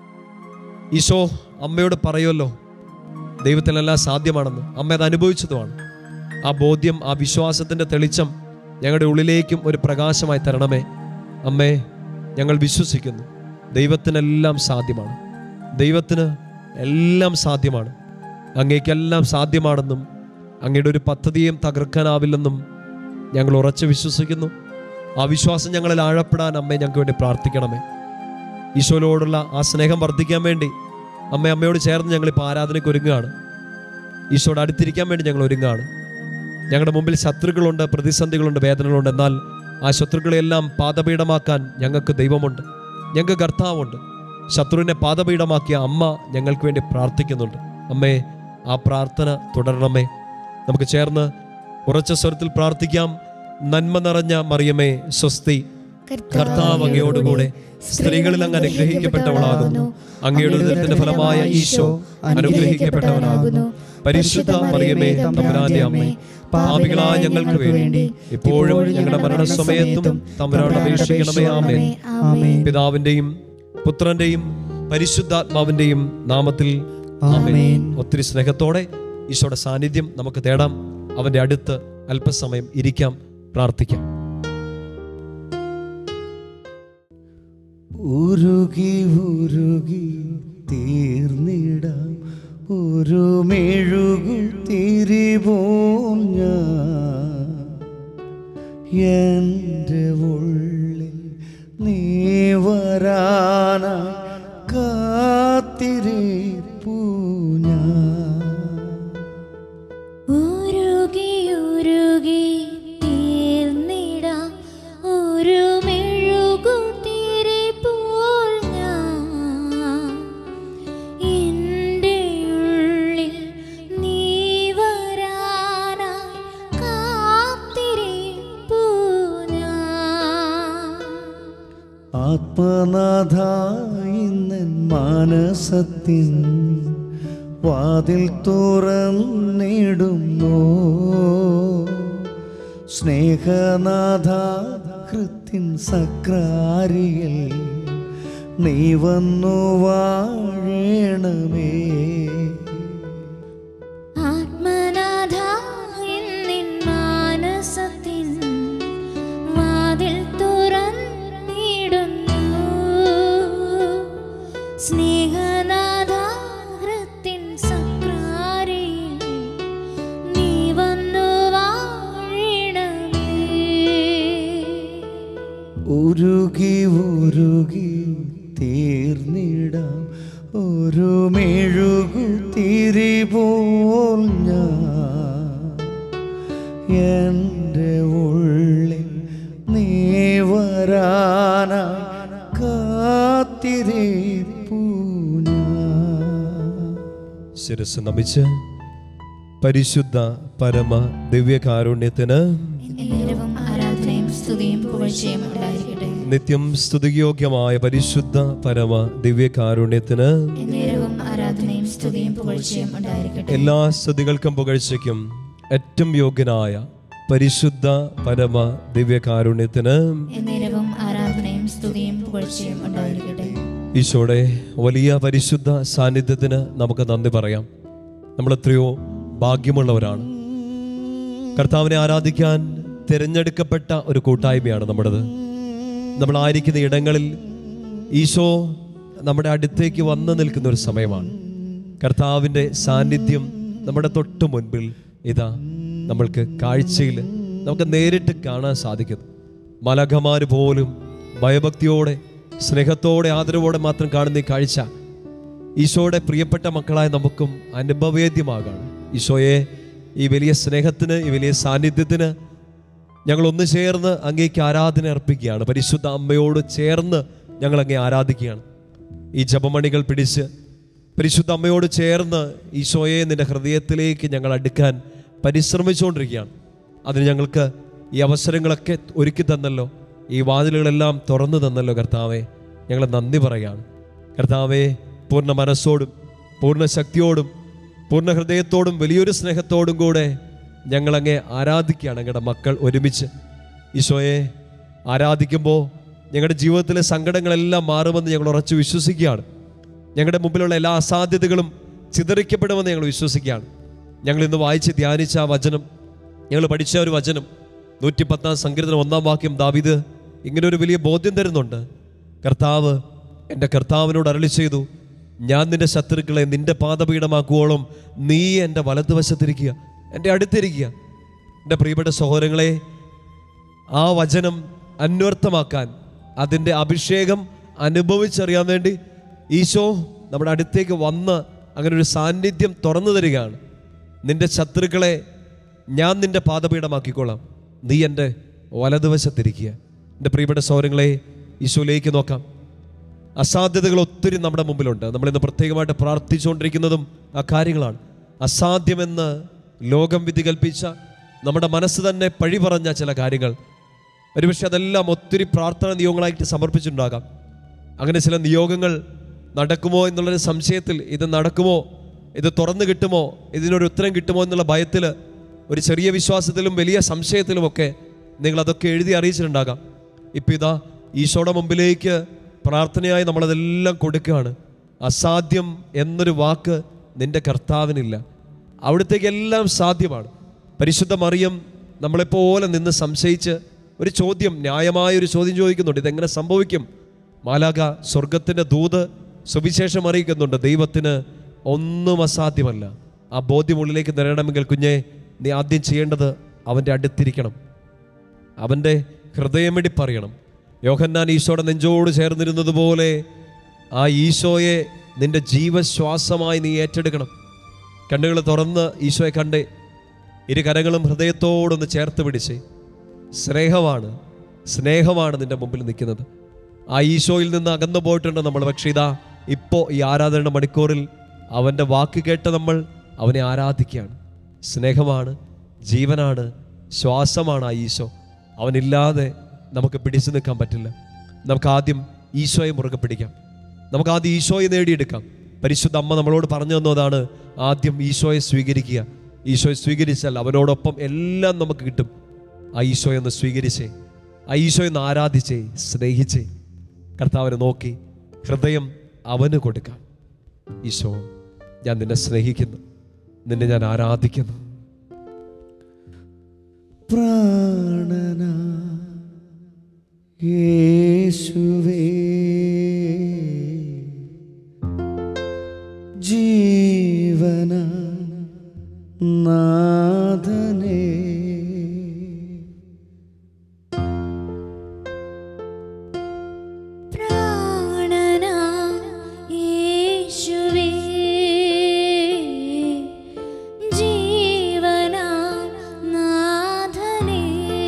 ഈശോ അമ്മയോട് പറയുമല്ലോ ദൈവത്തിനെല്ലാം സാധ്യമാണെന്ന് അമ്മ അത് അനുഭവിച്ചതുമാണ് ആ ബോധ്യം ആ വിശ്വാസത്തിൻ്റെ തെളിച്ചം ഞങ്ങളുടെ ഉള്ളിലേക്കും ഒരു പ്രകാശമായി തരണമേ അമ്മേ ഞങ്ങൾ വിശ്വസിക്കുന്നു ദൈവത്തിനെല്ലാം സാധ്യമാണ് ദൈവത്തിന് എല്ലാം സാധ്യമാണ് അങ്ങേക്കെല്ലാം സാധ്യമാണെന്നും അങ്ങയുടെ ഒരു പദ്ധതിയും തകർക്കാനാവില്ലെന്നും ഞങ്ങൾ ഉറച്ചു വിശ്വസിക്കുന്നു ആ വിശ്വാസം ഞങ്ങളിൽ ആഴപ്പെടാൻ അമ്മേ ഞങ്ങൾക്ക് വേണ്ടി പ്രാർത്ഥിക്കണമേ ഈശോയോടുള്ള ആ സ്നേഹം വർദ്ധിക്കാൻ വേണ്ടി അമ്മ അമ്മയോട് ചേർന്ന് ഞങ്ങളിപ്പോൾ ആരാധനയ്ക്ക് ഒരുങ്ങുകയാണ് ഈശോയുടെ അടുത്തിരിക്കാൻ വേണ്ടി ഞങ്ങൾ ഒരുങ്ങുകയാണ് ഞങ്ങളുടെ മുമ്പിൽ ശത്രുക്കളുണ്ട് പ്രതിസന്ധികളുണ്ട് വേദനകളുണ്ട് എന്നാൽ ആ ശത്രുക്കളെല്ലാം പാദപീഠമാക്കാൻ ഞങ്ങൾക്ക് ദൈവമുണ്ട് ഞങ്ങൾക്ക് കർത്താവുണ്ട് ശത്രുവിനെ പാദപീഠമാക്കിയ അമ്മ ഞങ്ങൾക്ക് വേണ്ടി പ്രാർത്ഥിക്കുന്നുണ്ട് അമ്മേ ആ പ്രാർത്ഥന തുടരണമേ നമുക്ക് ചേർന്ന് ഉറച്ച സ്വരത്തിൽ പ്രാർത്ഥിക്കാം നന്മ നിറഞ്ഞ മറിയമേ സ്വസ്തി കർത്താവ് അങ്ങയോടുകൂടെ സ്ത്രീകളിൽ അങ്ങ് അനുഗ്രഹിക്കപ്പെട്ടവളാകുന്നു അങ്ങയുടെ ഉദരത്തിന്റെ ഫലമായ ഈശോ അനുഗ്രഹിക്കപ്പെട്ടവനാകുന്നു പരിശുദ്ധ മറിയമേ തമ്പുരാന്റെ അമ്മേ പാപികളായ ഞങ്ങൾക്ക് വേണ്ടി ഇപ്പോഴും ഞങ്ങളുടെ മരണസമയത്തും തമ്പുരാൻ അപേക്ഷിക്കണമേ ആമേൻ പിതാവിന്റെയും പുത്രന്റെയും പരിശുദ്ധാത്മാവിന്റെയും നാമത്തിൽ ആമേൻ ഒത്തിരി സ്നേഹത്തോടെ ഈശോയുടെ സാന്നിധ്യം നമുക്ക് തേടാം അവന്റെ അടുത്ത് അല്പസമയം ഇരിക്കാം പ്രാർത്ഥിക്കാം ഉരുകി ഉരുകി തീർന്നിടാം ഒരു മെഴുകു തിരിപോൽ ഞാൻ എൻ്റെ ഉള്ളിൽ നീ വരാന കാത്തിരിപ്പൂ ഞാൻ ഉരുകി ഉരുകി തീർന്നിടാം ഒരു മെഴുകുതിരി പോൽ ഞാൻ എൻ്റെ ഉള്ളിൽ നീ വരാനായി കാത്തിരിപ്പൂ ഞാൻ ആത്മനാഥ ഇന്നൻ മാനസത്തിൻ വാതിൽ തുറന്നിടുന്നു സ്നേഹനാഥ കൃത്തിൻ സക്രാരിയിൽ നീ വന്നു വാഴണമേ ആത്മനാഥ എന്നിൻ മാനസത്തിൻ വാതിൽ തുറന്നിടുന്നു സ്നേഹനാഥ ഹൃത്തിൻ സക്രാരിയിൽ നീ വന്നു വാഴണമേ ഉരുകി ഉരുകി തീർന്നിടാം ഒരു മെഴുകു തിരിപോൽ ഞാൻ എൻ്റെ ഉള്ളിൽ നീ വരാന കാത്തിരിപ്പൂ ഞാൻ ശിരസ് നമിച്ച് പരിശുദ്ധ പരമ ദിവ്യകാരുണ്യത്തിന് നേരവും ആരാധനയും സ്തുതിയും പുകഴ്ചയും ഉണ്ടായിരിക്കട്ടെ നിത്യം സ്തുതിയോഗ്യമായ പരിശുദ്ധ പരമ ദിവ്യകാരുണ്യത്തിന് നേരവും ആരാധനയും സ്തുതിയും പുകഴ്ചയും ഉണ്ടായിരിക്കട്ടെ എല്ലാ സ്തുതികൾക്കും പുകഴ്ചയ്ക്കും ഏറ്റവും യോഗ്യനായ പരിശുദ്ധ പരമ ദിവ്യകാരുണ്യത്തിന് നേരവും ആരാധനയും സ്തുതിയും പുകഴ്ചയും ഉണ്ടായിരിക്കട്ടെ ഈശോയുടെ വലിയ പരിശുദ്ധ സാന്നിധ്യത്തിന് നമുക്ക് നന്ദി പറയാം നമ്മൾ എത്രയോ ഭാഗ്യമുള്ളവരാണ് കർത്താവിനെ ആരാധിക്കാൻ തിരഞ്ഞെടുക്കപ്പെട്ട ഒരു കൂട്ടായ്മയാണ് നമ്മുടേത് നമ്മളായിരിക്കുന്ന ഇടങ്ങളിൽ ഈശോ നമ്മുടെ അടുത്തേക്ക് വന്നു നിൽക്കുന്ന ഒരു സമയമാണ് കർത്താവിൻ്റെ സാന്നിധ്യം നമ്മുടെ തൊട്ട് മുൻപിൽ ഇതാ നമ്മൾക്ക് കാഴ്ചയിൽ നമുക്ക് നേരിട്ട് കാണാൻ സാധിക്കുന്നു മലകമാര് പോലും ഭയഭക്തിയോടെ സ്നേഹത്തോടെ ആദരവോടെ മാത്രം കാണുന്ന ഈ കാഴ്ച ഈശോയുടെ പ്രിയപ്പെട്ട മക്കളായ നമുക്കും അനുഭവേദ്യമാകാണ് ഈശോയെ ഈ വലിയ സ്നേഹത്തിന് ഈ വലിയ സാന്നിധ്യത്തിന് ഞങ്ങൾ ഒന്ന് ചേർന്ന് അങ്ങേക്ക് ആരാധന അർപ്പിക്കുകയാണ് പരിശുദ്ധ അമ്മയോട് ചേർന്ന് ഞങ്ങൾ അങ്ങേ ആരാധിക്കുകയാണ് ഈ ജപമണികൾ പിടിച്ച് പരിശുദ്ധ അമ്മയോട് ചേർന്ന് ഈശോയെ നിന്റെ ഹൃദയത്തിലേക്ക് ഞങ്ങൾ അടുക്കാൻ പരിശ്രമിച്ചുകൊണ്ടിരിക്കുകയാണ് അതിന് ഞങ്ങൾക്ക് ഈ അവസരങ്ങളൊക്കെ ഒരുക്കി തന്നല്ലോ ഈ വാതിലുകളെല്ലാം തുറന്നു തന്നല്ലോ കർത്താവെ ഞങ്ങൾ നന്ദി പറയുകയാണ് കർത്താവെ പൂർണ്ണ മനസ്സോടും പൂർണ്ണ ശക്തിയോടും പൂർണ്ണ ഹൃദയത്തോടും വലിയൊരു സ്നേഹത്തോടും കൂടെ ഞങ്ങളങ്ങെ ആരാധിക്കുകയാണ് ഞങ്ങളുടെ മക്കൾ ഒരുമിച്ച് ഈശോയെ ആരാധിക്കുമ്പോൾ ഞങ്ങളുടെ ജീവിതത്തിലെ സങ്കടങ്ങളെല്ലാം മാറുമെന്ന് ഞങ്ങൾ ഉറച്ചു വിശ്വസിക്കുകയാണ് ഞങ്ങളുടെ മുമ്പിലുള്ള എല്ലാ അസാധ്യതകളും ചിതറിക്കപ്പെടുമെന്ന് ഞങ്ങൾ വിശ്വസിക്കുകയാണ് ഞങ്ങൾ ഇന്ന് വായിച്ച് ധ്യാനിച്ച ആ വചനം ഞങ്ങൾ പഠിച്ച ഒരു വചനം നൂറ്റി പത്താം സങ്കീർത്തനം ഒന്നാം വാക്യം ദാവിദ് ഇങ്ങനെ ഒരു വലിയ ബോധ്യം തരുന്നുണ്ട് കർത്താവ് എൻ്റെ കർത്താവിനോട് അരളി ചെയ്തു ഞാൻ നിന്റെ ശത്രുക്കളെ നിന്റെ പാദപീഠമാക്കുവോളം നീ എൻ്റെ വലതുവശത്തിരിക്കുക എൻ്റെ അടുത്തിരിക്കുക എൻ്റെ പ്രിയപ്പെട്ട സഹോദരങ്ങളെ ആ വചനം അന്വർത്ഥമാക്കാൻ അതിൻ്റെ അഭിഷേകം അനുഭവിച്ചറിയാൻ വേണ്ടി ഈശോ നമ്മുടെ അടുത്തേക്ക് വന്ന് അങ്ങനെ ഒരു സാന്നിധ്യം തുറന്നു തരികയാണ് നിന്റെ ശത്രുക്കളെ ഞാൻ നിന്റെ പാദപീഠമാക്കിക്കോളാം നീ എൻ്റെ വലതുവശത്തിരിക്കുക എൻ്റെ പ്രിയപ്പെട്ട സൗരങ്ങളെ ഈശോയിലേക്ക് നോക്കാം അസാധ്യതകൾ ഒത്തിരി നമ്മുടെ മുമ്പിലുണ്ട് നമ്മളിന്ന് പ്രത്യേകമായിട്ട് പ്രാർത്ഥിച്ചുകൊണ്ടിരിക്കുന്നതും ആ കാര്യങ്ങളാണ് അസാധ്യമെന്ന് ലോകം വിധി കൽപ്പിച്ച നമ്മുടെ മനസ്സ് തന്നെ പഴി പറഞ്ഞ ചില കാര്യങ്ങൾ ഒരുപക്ഷെ അതെല്ലാം ഒത്തിരി പ്രാർത്ഥന നിയോഗങ്ങളായിട്ട് സമർപ്പിച്ചിട്ടുണ്ടാകാം അങ്ങനെ ചില നിയോഗങ്ങൾ നടക്കുമോ എന്നുള്ളൊരു സംശയത്തിൽ ഇത് നടക്കുമോ ഇത് തുറന്നു കിട്ടുമോ ഇതിനൊരു ഉത്തരം കിട്ടുമോ എന്നുള്ള ഭയത്തിൽ ഒരു ചെറിയ വിശ്വാസത്തിലും വലിയ സംശയത്തിലുമൊക്കെ നിങ്ങൾ അതൊക്കെ എഴുതി അറിയിച്ചിട്ടുണ്ടാകാം ഇപ്പം ഇതാ ഈശോയുടെ മുമ്പിലേക്ക് പ്രാർത്ഥനയായി നമ്മളതെല്ലാം കൊടുക്കുകയാണ് അസാധ്യം എന്നൊരു വാക്ക് നിന്റെ കർത്താവിനില്ല അവിടത്തേക്ക് എല്ലാം സാധ്യമാണ് പരിശുദ്ധ മറിയം നമ്മളെപ്പോലെ നിന്ന് സംശയിച്ച് ഒരു ചോദ്യം ന്യായമായ ഒരു ചോദ്യം ചോദിക്കുന്നുണ്ട് ഇതെങ്ങനെ സംഭവിക്കും മാലാക സ്വർഗത്തിൻ്റെ ദൂത് സുവിശേഷം അറിയിക്കുന്നുണ്ട് ദൈവത്തിന് ഒന്നും അസാധ്യമല്ല ആ ബോധ്യം ഉള്ളിലേക്ക് നിറയണമെങ്കിൽ കുഞ്ഞെ നീ ആദ്യം ചെയ്യേണ്ടത് അവൻ്റെ അടുത്തിരിക്കണം അവൻ്റെ ഹൃദയമിടി പറയണം യോഹന്നാൻ ഈശോയുടെ നെഞ്ചോട് ചേർന്നിരുന്നത് പോലെ ആ ഈശോയെ നിന്റെ ജീവശ്വാസമായി നീ ഏറ്റെടുക്കണം കണ്ണുകൾ തുറന്ന് ഈശോയെ കണ്ടേ ഇരു കരങ്ങളും ഹൃദയത്തോടൊന്ന് ചേർത്ത് പിടിച്ച് സ്നേഹമാണ് സ്നേഹമാണ് നിന്റെ മുമ്പിൽ നിൽക്കുന്നത് ആ ഈശോയിൽ നിന്ന് അകന്നു പോയിട്ടുണ്ട് നമ്മൾ പക്ഷേ ഇതാ ഇപ്പോൾ ഈ ആരാധന മണിക്കൂറിൽ അവൻ്റെ വാക്ക് കേട്ട് നമ്മൾ അവനെ ആരാധിക്കുകയാണ് സ്നേഹമാണ് ജീവനാണ് ശ്വാസമാണ് ആ ഈശോ അവനില്ലാതെ നമുക്ക് പിടിച്ചു നിൽക്കാൻ പറ്റില്ല നമുക്ക് ആദ്യം ഈശോയെ മുറുകെ പിടിക്കാം നമുക്ക് ആദ്യം ഈശോയെ നേടിയെടുക്കാം പരിശുദ്ധ അമ്മ നമ്മളോട് പറഞ്ഞു തന്നതാണ് ആദ്യം ഈശോയെ സ്വീകരിക്കുക ഈശോയെ സ്വീകരിച്ചാൽ അവനോടൊപ്പം എല്ലാം നമുക്ക് കിട്ടും ആ ഈശോയെ ഒന്ന് സ്വീകരിച്ചേ ആ ഈശോയെ ഒന്ന് ആരാധിച്ചേ സ്നേഹിച്ചേ കർത്താവിനെ നോക്കി ഹൃദയം അവന് കൊടുക്കാം ഈശോ ഞാൻ നിന്നെ സ്നേഹിക്കുന്നു നിന്നെ ഞാൻ ആരാധിക്കുന്നു പ്രാണന യേശുവേ ജീവന നാഥനേ പ്രാണനാ യേശുവേ ജീവനാ നാഥനേ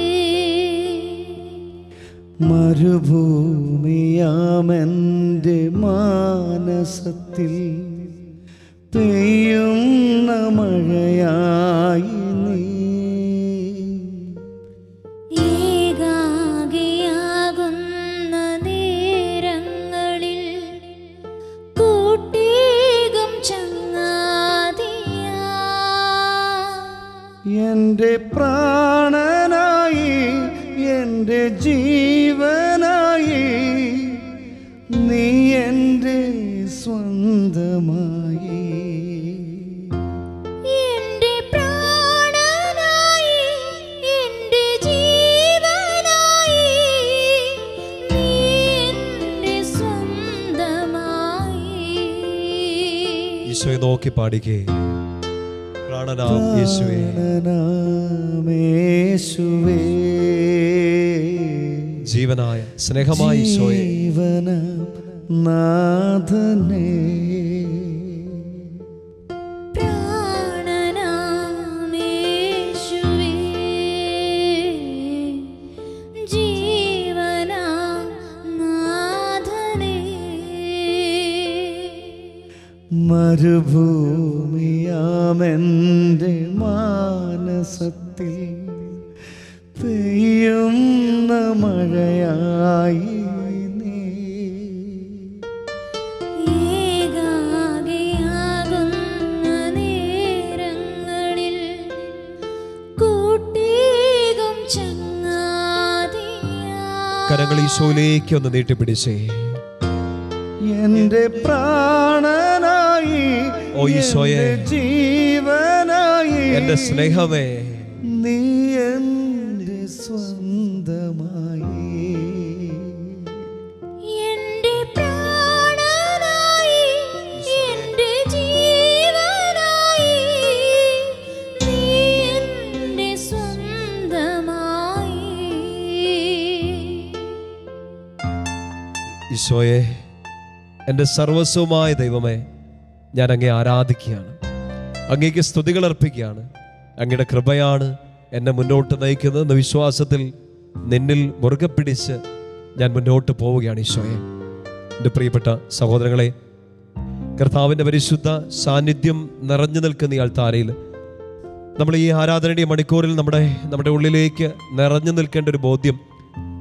മരുഭൂമിയാമെൻ്റെ മാനസത്തിൽ പെയ്യുന്ന മഴയായി നീ ഏകാകിയാകുന്ന നേരങ്ങളിൽ കൂട്ടീകം ചങ്ങാതിയാ എൻ്റെ പ്രാണനായി എൻ്റെ ജീവനായി നീ എൻ്റെ സ്വന്തമായി എന്റെ പ്രാണനായി എന്റെ ജീവനായി നീ എന്റെ സ്വന്തമായി ഈശോയെ നോക്കി പാടിക്കേ പ്രാണനാം യേശുവേ പ്രാണനാമേശുവേ ജീവനായ സ്നേഹമായ ഈശോയെ ജീവന നാഥനേ പ്രാണനാമേശുവേ ജീവനാ നാഥനേ മരുഭൂമിയാമെൻ്റെ മാനസത്തിൽ പെയ്യുന്ന മഴയായി നീ ഏകാകിയാകുന്ന നേരങ്ങളിൽ കൂട്ടീകം ചങ്ങാതിയാ കരങ്ങൾ ഈശോയിലേക്ക് ഒന്ന് നീട്ടിപ്പിടിച്ചേ എൻ്റെ പ്രാണനായി ഓ ഈശോയെ. എൻ്റെ ജീവനായി എന്റെ സ്നേഹമേ നീ എൻ്റെ സ്വന്തമായി എന്റെ പ്രാണനായി എന്റെ ജീവനായി നീ എന്റെ സ്വന്തമായി ഈശോയെ എൻ്റെ സർവസ്വമായ ദൈവമേ ഞാൻ അങ്ങേ ആരാധിക്കുകയാണ് അങ്ങേക്ക് സ്തുതികൾ അർപ്പിക്കുകയാണ് അങ്ങയുടെ കൃപയാണ് എന്നെ മുന്നോട്ട് നയിക്കുന്നത് എന്ന വിശ്വാസത്തിൽ നിന്നിൽ മുറുകെ പിടിച്ച് ഞാൻ മുന്നോട്ട് പോവുകയാണ് ഈശോയെ എൻ്റെ പ്രിയപ്പെട്ട സഹോദരങ്ങളെ കർത്താവിൻ്റെ പരിശുദ്ധ സാന്നിധ്യം നിറഞ്ഞു നിൽക്കുന്ന ഈ അൾത്താരയിൽ നമ്മൾ ഈ ആരാധനയുടെ മണിക്കൂറിൽ നമ്മുടെ നമ്മുടെ ഉള്ളിലേക്ക് നിറഞ്ഞു നിൽക്കേണ്ട ഒരു ബോധ്യം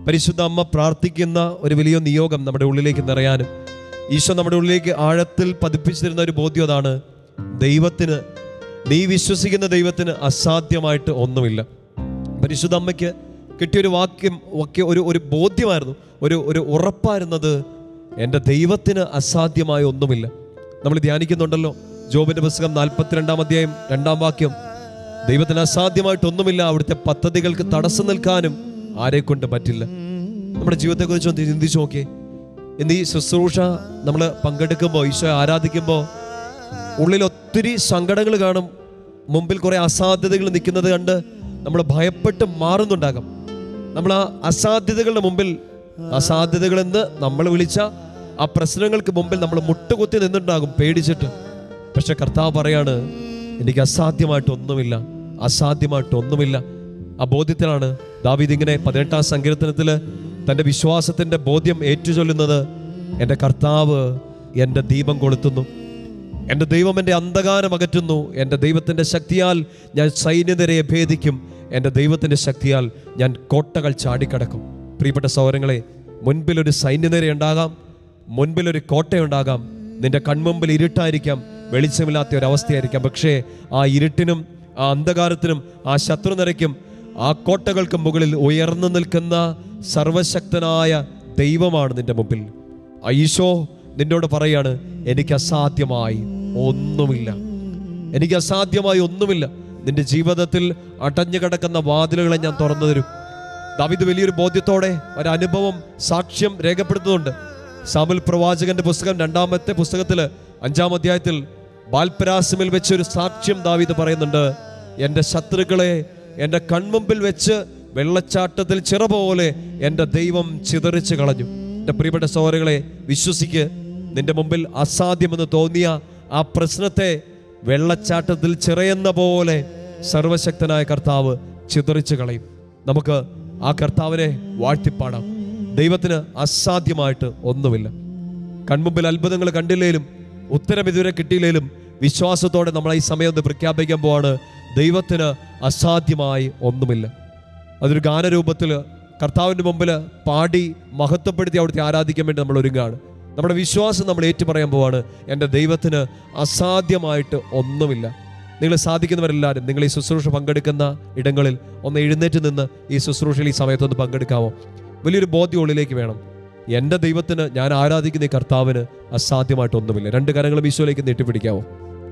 പരിശുദ്ധ അമ്മ പ്രാർത്ഥിക്കുന്ന ഒരു വലിയ നിയോഗം നമ്മുടെ ഉള്ളിലേക്ക് നിറയാനും ഈശോ നമ്മുടെ ഉള്ളിലേക്ക് ആഴത്തിൽ പതിപ്പിച്ചിരുന്ന ഒരു ബോധ്യം അതാണ് ദൈവത്തിന് നീ വിശ്വസിക്കുന്ന ദൈവത്തിന് അസാധ്യമായിട്ട് ഒന്നുമില്ല പരിശുദ്ധ അമ്മയ്ക്ക് കിട്ടിയൊരു വാക്യം ഒക്കെ ഒരു ഒരു ബോധ്യമായിരുന്നു ഒരു ഒരു ഉറപ്പായിരുന്നത് എൻ്റെ ദൈവത്തിന് അസാധ്യമായ ഒന്നുമില്ല നമ്മൾ ധ്യാനിക്കുന്നുണ്ടല്ലോ ജോബിന്റെ പുസ്തകം നാൽപ്പത്തിരണ്ടാം അധ്യായം രണ്ടാം വാക്യം ദൈവത്തിന് അസാധ്യമായിട്ടൊന്നുമില്ല അവിടുത്തെ പദ്ധതികൾക്ക് തടസ്സം നിൽക്കാനും ആരെ കൊണ്ട് പറ്റില്ല നമ്മുടെ ജീവിതത്തെക്കുറിച്ച് ഒന്ന് ചിന്തിച്ചു നോക്കിയേ ഇന്ന് ഈ ശുശ്രൂഷ നമ്മൾ പങ്കെടുക്കുമ്പോൾ ഈശോ ആരാധിക്കുമ്പോൾ ഉള്ളിൽ ഒത്തിരി സങ്കടങ്ങൾ കാണും മുമ്പിൽ കുറെ അസാധ്യതകൾ നിൽക്കുന്നത് കണ്ട് നമ്മൾ ഭയപ്പെട്ട് മാറുന്നുണ്ടാകാം നമ്മൾ ആ അസാധ്യതകളുടെ മുമ്പിൽ അസാധ്യതകളെന്ന് നമ്മൾ വിളിച്ച ആ പ്രശ്നങ്ങൾക്ക് മുമ്പിൽ നമ്മൾ മുട്ടുകുത്തി നിന്നിട്ടുണ്ടാകും പേടിച്ചിട്ട് പക്ഷെ കർത്താവ് പറയാണ് എനിക്ക് അസാധ്യമായിട്ടൊന്നുമില്ല അസാധ്യമായിട്ടൊന്നുമില്ല ആ ബോധ്യത്തിലാണ് ദാവീദ് ഇങ്ങനെ പതിനെട്ടാം സങ്കീർത്തനത്തിൽ തൻ്റെ വിശ്വാസത്തിൻ്റെ ബോധ്യം ഏറ്റുചൊല്ലുന്നത് എൻ്റെ കർത്താവ് എൻ്റെ ദീപം കൊളുത്തുന്നു എൻ്റെ ദൈവം എൻ്റെ അന്ധകാരം അകറ്റുന്നു എൻ്റെ ദൈവത്തിൻ്റെ ശക്തിയാൽ ഞാൻ സൈന്യനിരയെ ഭേദിക്കും എൻ്റെ ദൈവത്തിൻ്റെ ശക്തിയാൽ ഞാൻ കോട്ടകൾ ചാടിക്കടക്കും പ്രിയപ്പെട്ട സൗരങ്ങളെ മുൻപിലൊരു സൈന്യനിര ഉണ്ടാകാം മുൻപിലൊരു കോട്ടയുണ്ടാകാം നിന്റെ കൺമുമ്പിൽ ഇരുട്ടായിരിക്കാം വെളിച്ചമില്ലാത്ത ഒരു അവസ്ഥയായിരിക്കാം പക്ഷേ ആ ഇരുട്ടിനും ആ അന്ധകാരത്തിനും ആ ശത്രുനിരയ്ക്കും ആ കോട്ടകൾക്ക് മുകളിൽ ഉയർന്നു നിൽക്കുന്ന സർവശക്തനായ ദൈവമാണ് നിന്റെ മുമ്പിൽ ആ ഈശോ നിന്നോട് പറയാണ് എനിക്ക് അസാധ്യമായി ഒന്നുമില്ല എനിക്ക് അസാധ്യമായി ഒന്നുമില്ല നിന്റെ ജീവിതത്തിൽ അടഞ്ഞു കിടക്കുന്ന വാതിലുകളെ ഞാൻ തുറന്നു തരും ദാവിദ് വലിയൊരു ബോധ്യത്തോടെ ഒരനുഭവം സാക്ഷ്യം രേഖപ്പെടുത്തുന്നുണ്ട് സാമുൽ പ്രവാചകന്റെ പുസ്തകം രണ്ടാമത്തെ പുസ്തകത്തില് അഞ്ചാം അധ്യായത്തിൽ ബാൽപരാസിമിൽ വെച്ച് ഒരു സാക്ഷ്യം ദാവീദ് പറയുന്നുണ്ട് എൻ്റെ ശത്രുക്കളെ എൻ്റെ കൺമുമ്പിൽ വെച്ച് വെള്ളച്ചാട്ടത്തിൽ ചിറ പോലെ എൻ്റെ ദൈവം ചിതറിച്ച് കളഞ്ഞു എൻ്റെ പ്രിയപ്പെട്ട സഹോദരങ്ങളെ വിശ്വസിക്ക് നിന്റെ മുമ്പിൽ അസാധ്യമെന്ന് തോന്നിയ ആ പ്രശ്നത്തെ വെള്ളച്ചാട്ടത്തിൽ ചിറയുന്ന പോലെ സർവശക്തനായ കർത്താവ് ചിതറിച്ച് കളയും നമുക്ക് ആ കർത്താവിനെ വാഴ്ത്തിപ്പാടാം ദൈവത്തിന് അസാധ്യമായിട്ട് ഒന്നുമില്ല കൺമുമ്പിൽ അത്ഭുതങ്ങൾ കണ്ടില്ലേലും ഉത്തരം ഇതുവരെ കിട്ടിയില്ലേലും വിശ്വാസത്തോടെ നമ്മൾ ഈ സമയം ഒന്ന് പ്രഖ്യാപിക്കാൻ പോവാണ് ദൈവത്തിന് അസാധ്യമായി ഒന്നുമില്ല അതൊരു ഗാനരൂപത്തിൽ കർത്താവിൻ്റെ മുമ്പിൽ പാടി മഹത്വപ്പെടുത്തി അവിടുത്തെ ആരാധിക്കാൻ വേണ്ടി നമ്മൾ ഒരുങ്ങാണ് നമ്മുടെ വിശ്വാസം നമ്മൾ ഏറ്റുപറയാൻ പോവാണ് എൻ്റെ ദൈവത്തിന് അസാധ്യമായിട്ട് ഒന്നുമില്ല നിങ്ങൾ സാധിക്കുന്നവരെല്ലാവരും നിങ്ങൾ ഈ ശുശ്രൂഷ പങ്കെടുക്കുന്ന ഇടങ്ങളിൽ ഒന്ന് എഴുന്നേറ്റ് നിന്ന് ഈ ശുശ്രൂഷയിൽ ഈ സമയത്തൊന്ന് പങ്കെടുക്കാമോ വലിയൊരു ബോധ്യം ഉള്ളിലേക്ക് വേണം എൻ്റെ ദൈവത്തിന് ഞാൻ ആരാധിക്കുന്ന ഈ കർത്താവിന് അസാധ്യമായിട്ടൊന്നുമില്ല രണ്ട് കരങ്ങളും ഈശോയിലേക്ക് നീട്ടിപ്പിടിക്കാമോ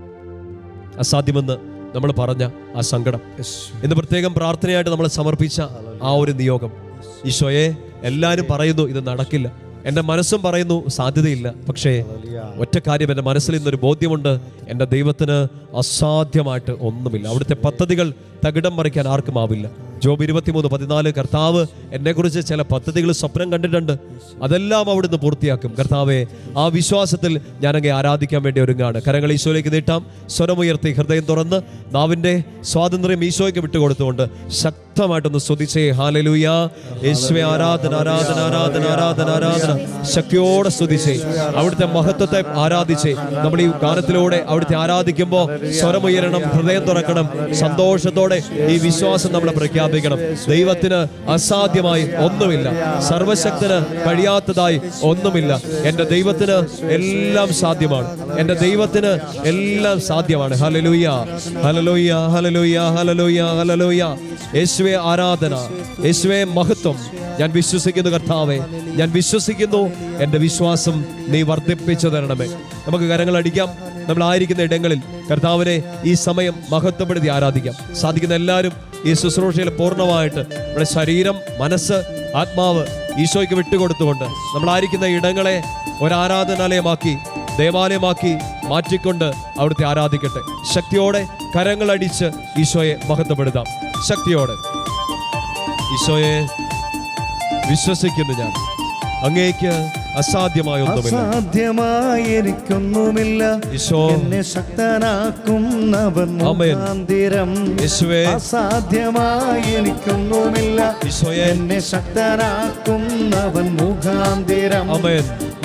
അസാധ്യമെന്ന് നമ്മൾ പറഞ്ഞ ആ സങ്കടം ഇന്ന് പ്രത്യേകം പ്രാർത്ഥനയായിട്ട് നമ്മൾ സമർപ്പിച്ച ആ ഒരു നിയോഗം ഈശോയെ എല്ലാവരും പറയുന്നു ഇത് നടക്കില്ല എൻ്റെ മനസ്സും പറയുന്നു സാധ്യതയില്ല പക്ഷേ ഒറ്റ കാര്യം എൻ്റെ മനസ്സിൽ ഇന്നൊരു ബോധ്യമുണ്ട് എൻ്റെ ദൈവത്തിന് അസാധ്യമായിട്ട് ഒന്നുമില്ല അവിടുത്തെ പദ്ധതികൾ തകിടം മറിക്കാൻ ആർക്കും ആവില്ല ജോബ് ഇരുപത്തിമൂന്ന് പതിനാല് കർത്താവ് എന്നെക്കുറിച്ച് ചില പദ്ധതികൾ സ്വപ്നം കണ്ടിട്ടുണ്ട് അതെല്ലാം അവിടുന്ന് പൂർത്തിയാക്കും കർത്താവെ ആ വിശ്വാസത്തിൽ ഞാനങ്ങെ ആരാധിക്കാൻ വേണ്ടി ഒരുങ്ങാണ് കരങ്ങൾ ഈശോയിലേക്ക് നീട്ടാം സ്വരമുയർത്തി ഹൃദയം തുറന്ന് നാവിൻ്റെ സ്വാതന്ത്ര്യം ഈശോയ്ക്ക് വിട്ടുകൊടുത്തുകൊണ്ട് ശക്തമായിട്ടൊന്ന് സ്തുതിച്ചേ ഹാലലൂയ യേശുവെ ആരാധന ആരാധന ആരാധന ആരാധന ആരാധന ശക്തിയോടെ സ്തുതിച്ചേ അവിടുത്തെ മഹത്വത്തെ ആരാധിച്ചേ നമ്മൾ ഈ ഗാനത്തിലൂടെ അവിടുത്തെ ആരാധിക്കുമ്പോൾ സ്വരമുയരണം ഹൃദയം തുറക്കണം സന്തോഷത്തോടെ ഈ വിശ്വാസം നമ്മൾ പ്രഖ്യാപിക്കണം ദൈവത്തിന് അസാധ്യമായി ഒന്നുമില്ല സർവശക്തന് കഴിയാത്തതായി ഒന്നുമില്ല എൻ്റെ ദൈവത്തിന് എല്ലാം സാധ്യമാണ് എൻ്റെ ദൈവത്തിന് എല്ലാം സാധ്യമാണ് ഹലലൂയ ഹലലൂയ ഹലലൂയ ഹലലൂയ ഹലലൂയ യേശുവെ ആരാധന യേശുവെ മഹത്വം ഞാൻ വിശ്വസിക്കുന്നു കർത്താവെ ഞാൻ വിശ്വസിക്കുന്നു എൻ്റെ വിശ്വാസം നീ വർദ്ധിപ്പിച്ചു തരണമേ നമുക്ക് കരങ്ങൾ അടിക്കാം നമ്മൾ ആയിരിക്കുന്ന ഇടങ്ങളിൽ കർത്താവിനെ ഈ സമയം മഹത്വപ്പെടുത്തി ആരാധിക്കാം സാധിക്കുന്ന എല്ലാവരും ഈ ശുശ്രൂഷയിൽ പൂർണ്ണമായിട്ട് നമ്മുടെ ശരീരം മനസ്സ് ആത്മാവ് ഈശോയ്ക്ക് വിട്ടുകൊടുത്തുകൊണ്ട് നമ്മളായിരിക്കുന്ന ഇടങ്ങളെ ഒരാരാധനാലയമാക്കി ദേവാലയമാക്കി മാറ്റിക്കൊണ്ട് അവിടുത്തെ ആരാധിക്കട്ടെ ശക്തിയോടെ കരങ്ങളടിച്ച് ഈശോയെ മഹത്വപ്പെടുത്താം ശക്തിയോടെ ഈശോയെ വിശ്വസിക്കുന്നു ഞാൻ അങ്ങേക്ക് അസാധ്യമായ ഒന്നുമില്ല അസാധ്യമായി എനിക്കൊന്നുമില്ല ഈശോ എന്നെ ശക്തനാക്കുന്നവൻ ആമേൻ. മുഖാന്തിരം യേശുവേ അസാധ്യമായി എനിക്കൊന്നുമില്ല ഈശോയെ എന്നെ ശക്തനാക്കുന്നവൻ മുഖാന്തിരം അമേൻ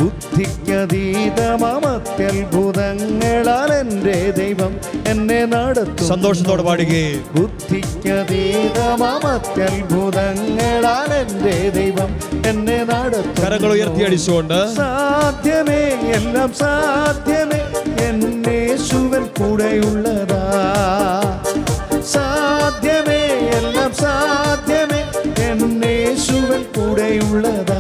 ബുദ്ധിക്കതീതമത്യത്ഭുതങ്ങളാൽ എൻ്റെ ദൈവം എന്നെ നടത്തും സന്തോഷത്തോടെ പാടുകയും ബുദ്ധിക്കതീതമത്യത്ഭുതങ്ങളാൽ എൻ്റെ ദൈവം എന്നെ നടത്തും കരങ്ങൾ ഉയർത്തിയടിച്ചുകൊണ്ട് സാധ്യമേ എല്ലാം സാധ്യമേ എന്നേശുവൻ കൂടെയുള്ളതാ സാധ്യമേ എല്ലാം സാധ്യമേ എന്നേശുവൻ കൂടെയുള്ളതാ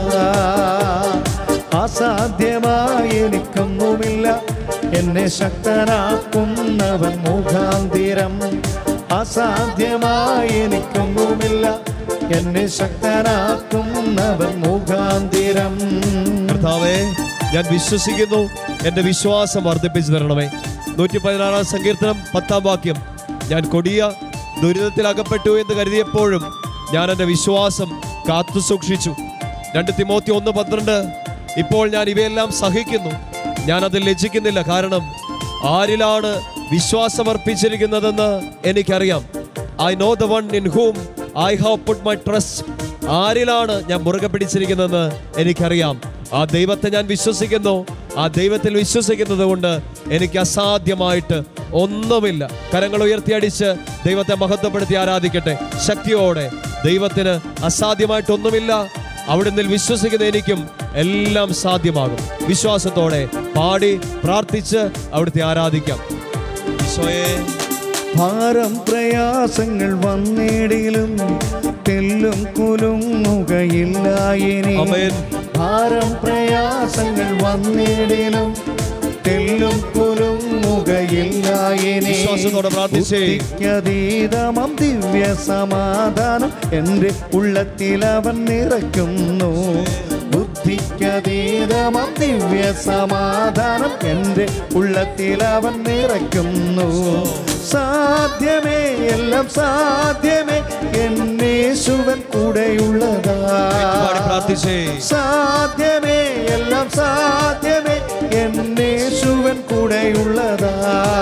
അസാധ്യമായി എനിക്കൊന്നുമില്ല എന്നെ ശക്തനാക്കുന്നവൻ മുഖാന്തിരം അസാധ്യമായി എനിക്കൊന്നുമില്ല എന്നെ ശക്തനാക്കുന്നവൻ മുഖാന്തിരം കർത്താവേ ഞാൻ വിശ്വസിക്കുന്നു എന്റെ വിശ്വാസം വർദ്ധിപ്പിച്ചു തരണമേ നൂറ്റി പതിനാറാം സങ്കീർത്തനം പത്താം വാക്യം ഞാൻ കൊടിയ ദുരിതത്തിൽ അകപ്പെട്ടു എന്ന് കരുതിയപ്പോഴും ഞാൻ എൻ്റെ വിശ്വാസം കാത്തു സൂക്ഷിച്ചു രണ്ട് തിമോത്തി ഒന്ന് പന്ത്രണ്ട് ഇപ്പോൾ ഞാൻ ഇവയെല്ലാം സഹിക്കുന്നു ഞാൻ അതിൽ ലജ്ജിക്കുന്നില്ല കാരണം ആരിലാണ് വിശ്വാസം അർപ്പിച്ചിരിക്കുന്നതെന്ന് എനിക്കറിയാം I know the one in whom I have put my trust ആരിലാണ് ഞാൻ മുറുകെ പിടിച്ചിരിക്കുന്നതെന്ന് എനിക്കറിയാം ആ ദൈവത്തെ ഞാൻ വിശ്വസിക്കുന്നു ആ ദൈവത്തിൽ വിശ്വസിക്കുന്നത് കൊണ്ട് എനിക്ക് അസാധ്യമായിട്ട് ഒന്നുമില്ല കരങ്ങൾ ഉയർത്തിയടിച്ച് ദൈവത്തെ മഹത്വപ്പെടുത്തി ആരാധിക്കട്ടെ ശക്തിയോടെ ദൈവത്തിന് അസാധ്യമായിട്ടൊന്നുമില്ല അവിടുന്ന് വിശ്വസിക്കുന്ന എനിക്കും എല്ലാം സാധ്യമാകും വിശ്വാസത്തോടെ പാടി പ്രാർത്ഥിച്ച് അവിടുത്തെ ആരാധിക്കാം ഈശോയെ ഭാരം പ്രയാസങ്ങൾ വന്നിടിലും തെല്ലും കുലുങ്ങുകയില്ല ഇനി ആമേൻ. ഭാരം പ്രയാസങ്ങൾ വന്നിടിലും തെല്ലും കുലുങ്ങുകയില്ല ഇനി വിശ്വാസത്തോടെ പ്രാർത്ഥിച്ചേ. ബുദ്ധിക്കതീതമം ദിവ്യ സമാധാനം എൻ്റെ ഉള്ളത്തിൽ അവൻ നിറയ്ക്കുന്നു ബുദ്ധിക്കതീതമം ദിവ്യ സമാധാനം എൻ്റെ ഉള്ളത്തിൽ അവൻ നിറയ്ക്കുന്നു സാധ്യമേ എല്ലാം സാധ്യമേ എന്നേശുവൻ കൂടെയുള്ളതാ പാടി പ്രാർത്ഥിച്ചേ സാധ്യമേ എല്ലാം സാധ്യമേ എന്നേശുവൻ കൂടെയുള്ളതാ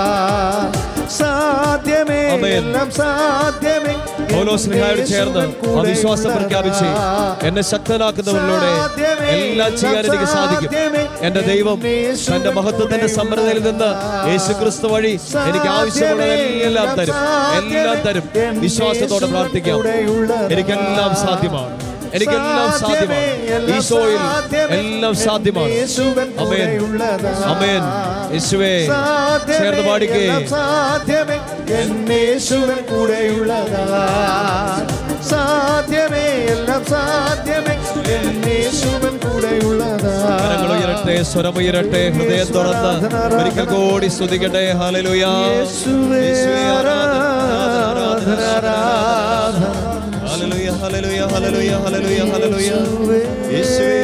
സാധ്യമേ ആമേൻ. എല്ലാം സാധ്യമേ പൗലോസ്ലിഹായോട് ചേർന്ന് ആ വിശ്വാസം പ്രഖ്യാപിച്ച് എന്നെ ശക്തനാക്കുന്നവരിലൂടെ എല്ലാം ചെയ്യാൻ എനിക്ക് സാധിക്കും എന്റെ ദൈവം തന്റെ മഹത്വത്തിന്റെ സമൃദ്ധിയിൽ നിന്ന് യേശു ക്രിസ്തു വഴി എനിക്ക് ആവശ്യമുള്ളതെല്ലാം തരും എല്ലാം തരും വിശ്വാസത്തോടെ പ്രാർത്ഥിക്കാം എനിക്കെല്ലാം സാധ്യമാണ് എനിക്കെല്ലാം സാധ്യമാണ് ഈശോയിൽ എല്ലാം സാധ്യമാണ് അമേൻ അമേൻ യേശുവേ ചേർന്ന് പാടിക്കേ സാധ്യമേ എന്നേശുവൻ കൂടെയുള്ളതാ സാധ്യമേ എല്ലാം സാധ്യമേ എന്നേശുവൻ കൂടെയുള്ളതാ കരങ്ങൾ ഉയരട്ടെ സ്വരമുയരട്ടെ ഹൃദയം തുറന്ന് ഒരിക്കൽ കൂടി സ്തുതിക്കട്ടെ ഹാലലുയ യേശുവേ ആരാധന ആരാധന ഹല്ലേലൂയ ഹല്ലേലൂയ ഹല്ലേലൂയ ഹല്ലേലൂയ ഹല്ലേലൂയ യേശുവേ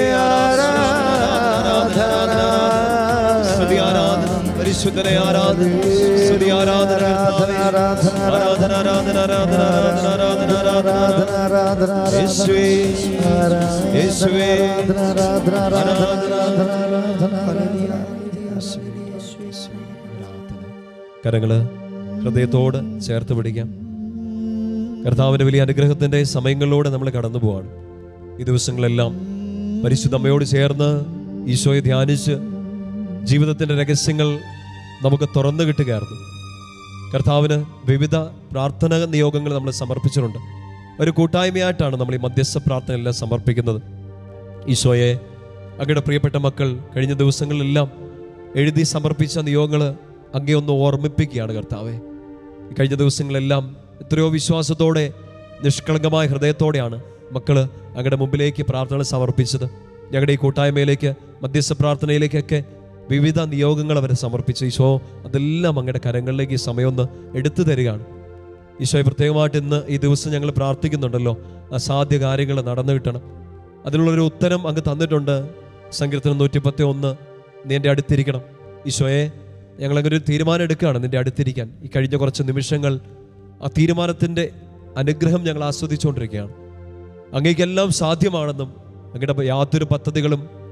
ആരാധന സ്തുതി ആരാധന പരിശുദ്ധനെ ആരാധന സ്തുതി ആരാധന കർത്താവേ. ആരാധന ആരാധന ആരാധന ആരാധന ആരാധന ആരാധന യേശുവേ യേശുവേ കരങ്ങള് ഹൃദയത്തോട് ചേർത്ത് പിടിക്കാം കർത്താവിന്റെ വലിയ അനുഗ്രഹത്തിന്റെ സമയങ്ങളിലൂടെ നമ്മൾ കടന്നു പോവാണ് ഈ ദിവസങ്ങളെല്ലാം പരിശുദ്ധ അമ്മയോട് ചേർന്ന് ഈശോയെ ധ്യാനിച്ച് ജീവിതത്തിന്റെ രഹസ്യങ്ങൾ നമുക്ക് തുറന്നു കിട്ടുകയായിരുന്നു കർത്താവിന് വിവിധ പ്രാർത്ഥന നിയോഗങ്ങൾ നമ്മൾ സമർപ്പിച്ചിട്ടുണ്ട് ഒരു കൂട്ടായ്മയായിട്ടാണ് നമ്മൾ ഈ മധ്യസ്ഥ പ്രാർത്ഥന എല്ലാം സമർപ്പിക്കുന്നത് ഈശോയെ അങ്ങയുടെ പ്രിയപ്പെട്ട മക്കൾ കഴിഞ്ഞ ദിവസങ്ങളിലെല്ലാം എഴുതി സമർപ്പിച്ച നിയോഗങ്ങൾ അങ്ങേ ഒന്ന് ഓർമ്മിപ്പിക്കുകയാണ് കർത്താവെ ഈ കഴിഞ്ഞ ദിവസങ്ങളെല്ലാം എത്രയോ വിശ്വാസത്തോടെ നിഷ്കളങ്കമായ ഹൃദയത്തോടെയാണ് മക്കള് അങ്ങയുടെ മുമ്പിലേക്ക് പ്രാർത്ഥന സമർപ്പിച്ചത് ഞങ്ങളുടെ ഈ കൂട്ടായ്മയിലേക്ക് മധ്യസ്ഥ പ്രാർത്ഥനയിലേക്കൊക്കെ വിവിധ നിയോഗങ്ങൾ അവരെ സമർപ്പിച്ചു ഈശോ അതെല്ലാം അങ്ങയുടെ കരങ്ങളിലേക്ക് ഈ സമയമൊന്ന് എടുത്തു തരികയാണ് ഈശോയെ പ്രത്യേകമായിട്ട് ഇന്ന് ഈ ദിവസം ഞങ്ങൾ പ്രാർത്ഥിക്കുന്നുണ്ടല്ലോ അസാധ്യ കാര്യങ്ങൾ നടന്നു കിട്ടണം അതിനുള്ളൊരു ഉത്തരം അങ്ങ് തന്നിട്ടുണ്ട് സങ്കീർത്തനം നൂറ്റിപ്പത്തി ഒന്ന് നീ എൻ്റെ അടുത്തിരിക്കണം ഈശോയെ ഞങ്ങൾ അങ്ങനെ ഒരു തീരുമാനം എടുക്കുകയാണ് നിന്റെ അടുത്തിരിക്കാൻ ഈ കഴിഞ്ഞ കുറച്ച് നിമിഷങ്ങൾ ആ തീരുമാനത്തിൻ്റെ അനുഗ്രഹം ഞങ്ങൾ ആസ്വദിച്ചുകൊണ്ടിരിക്കുകയാണ് അങ്ങേക്കെല്ലാം സാധ്യമാണെന്നും അങ്ങയുടെ യാതൊരു പദ്ധതികളും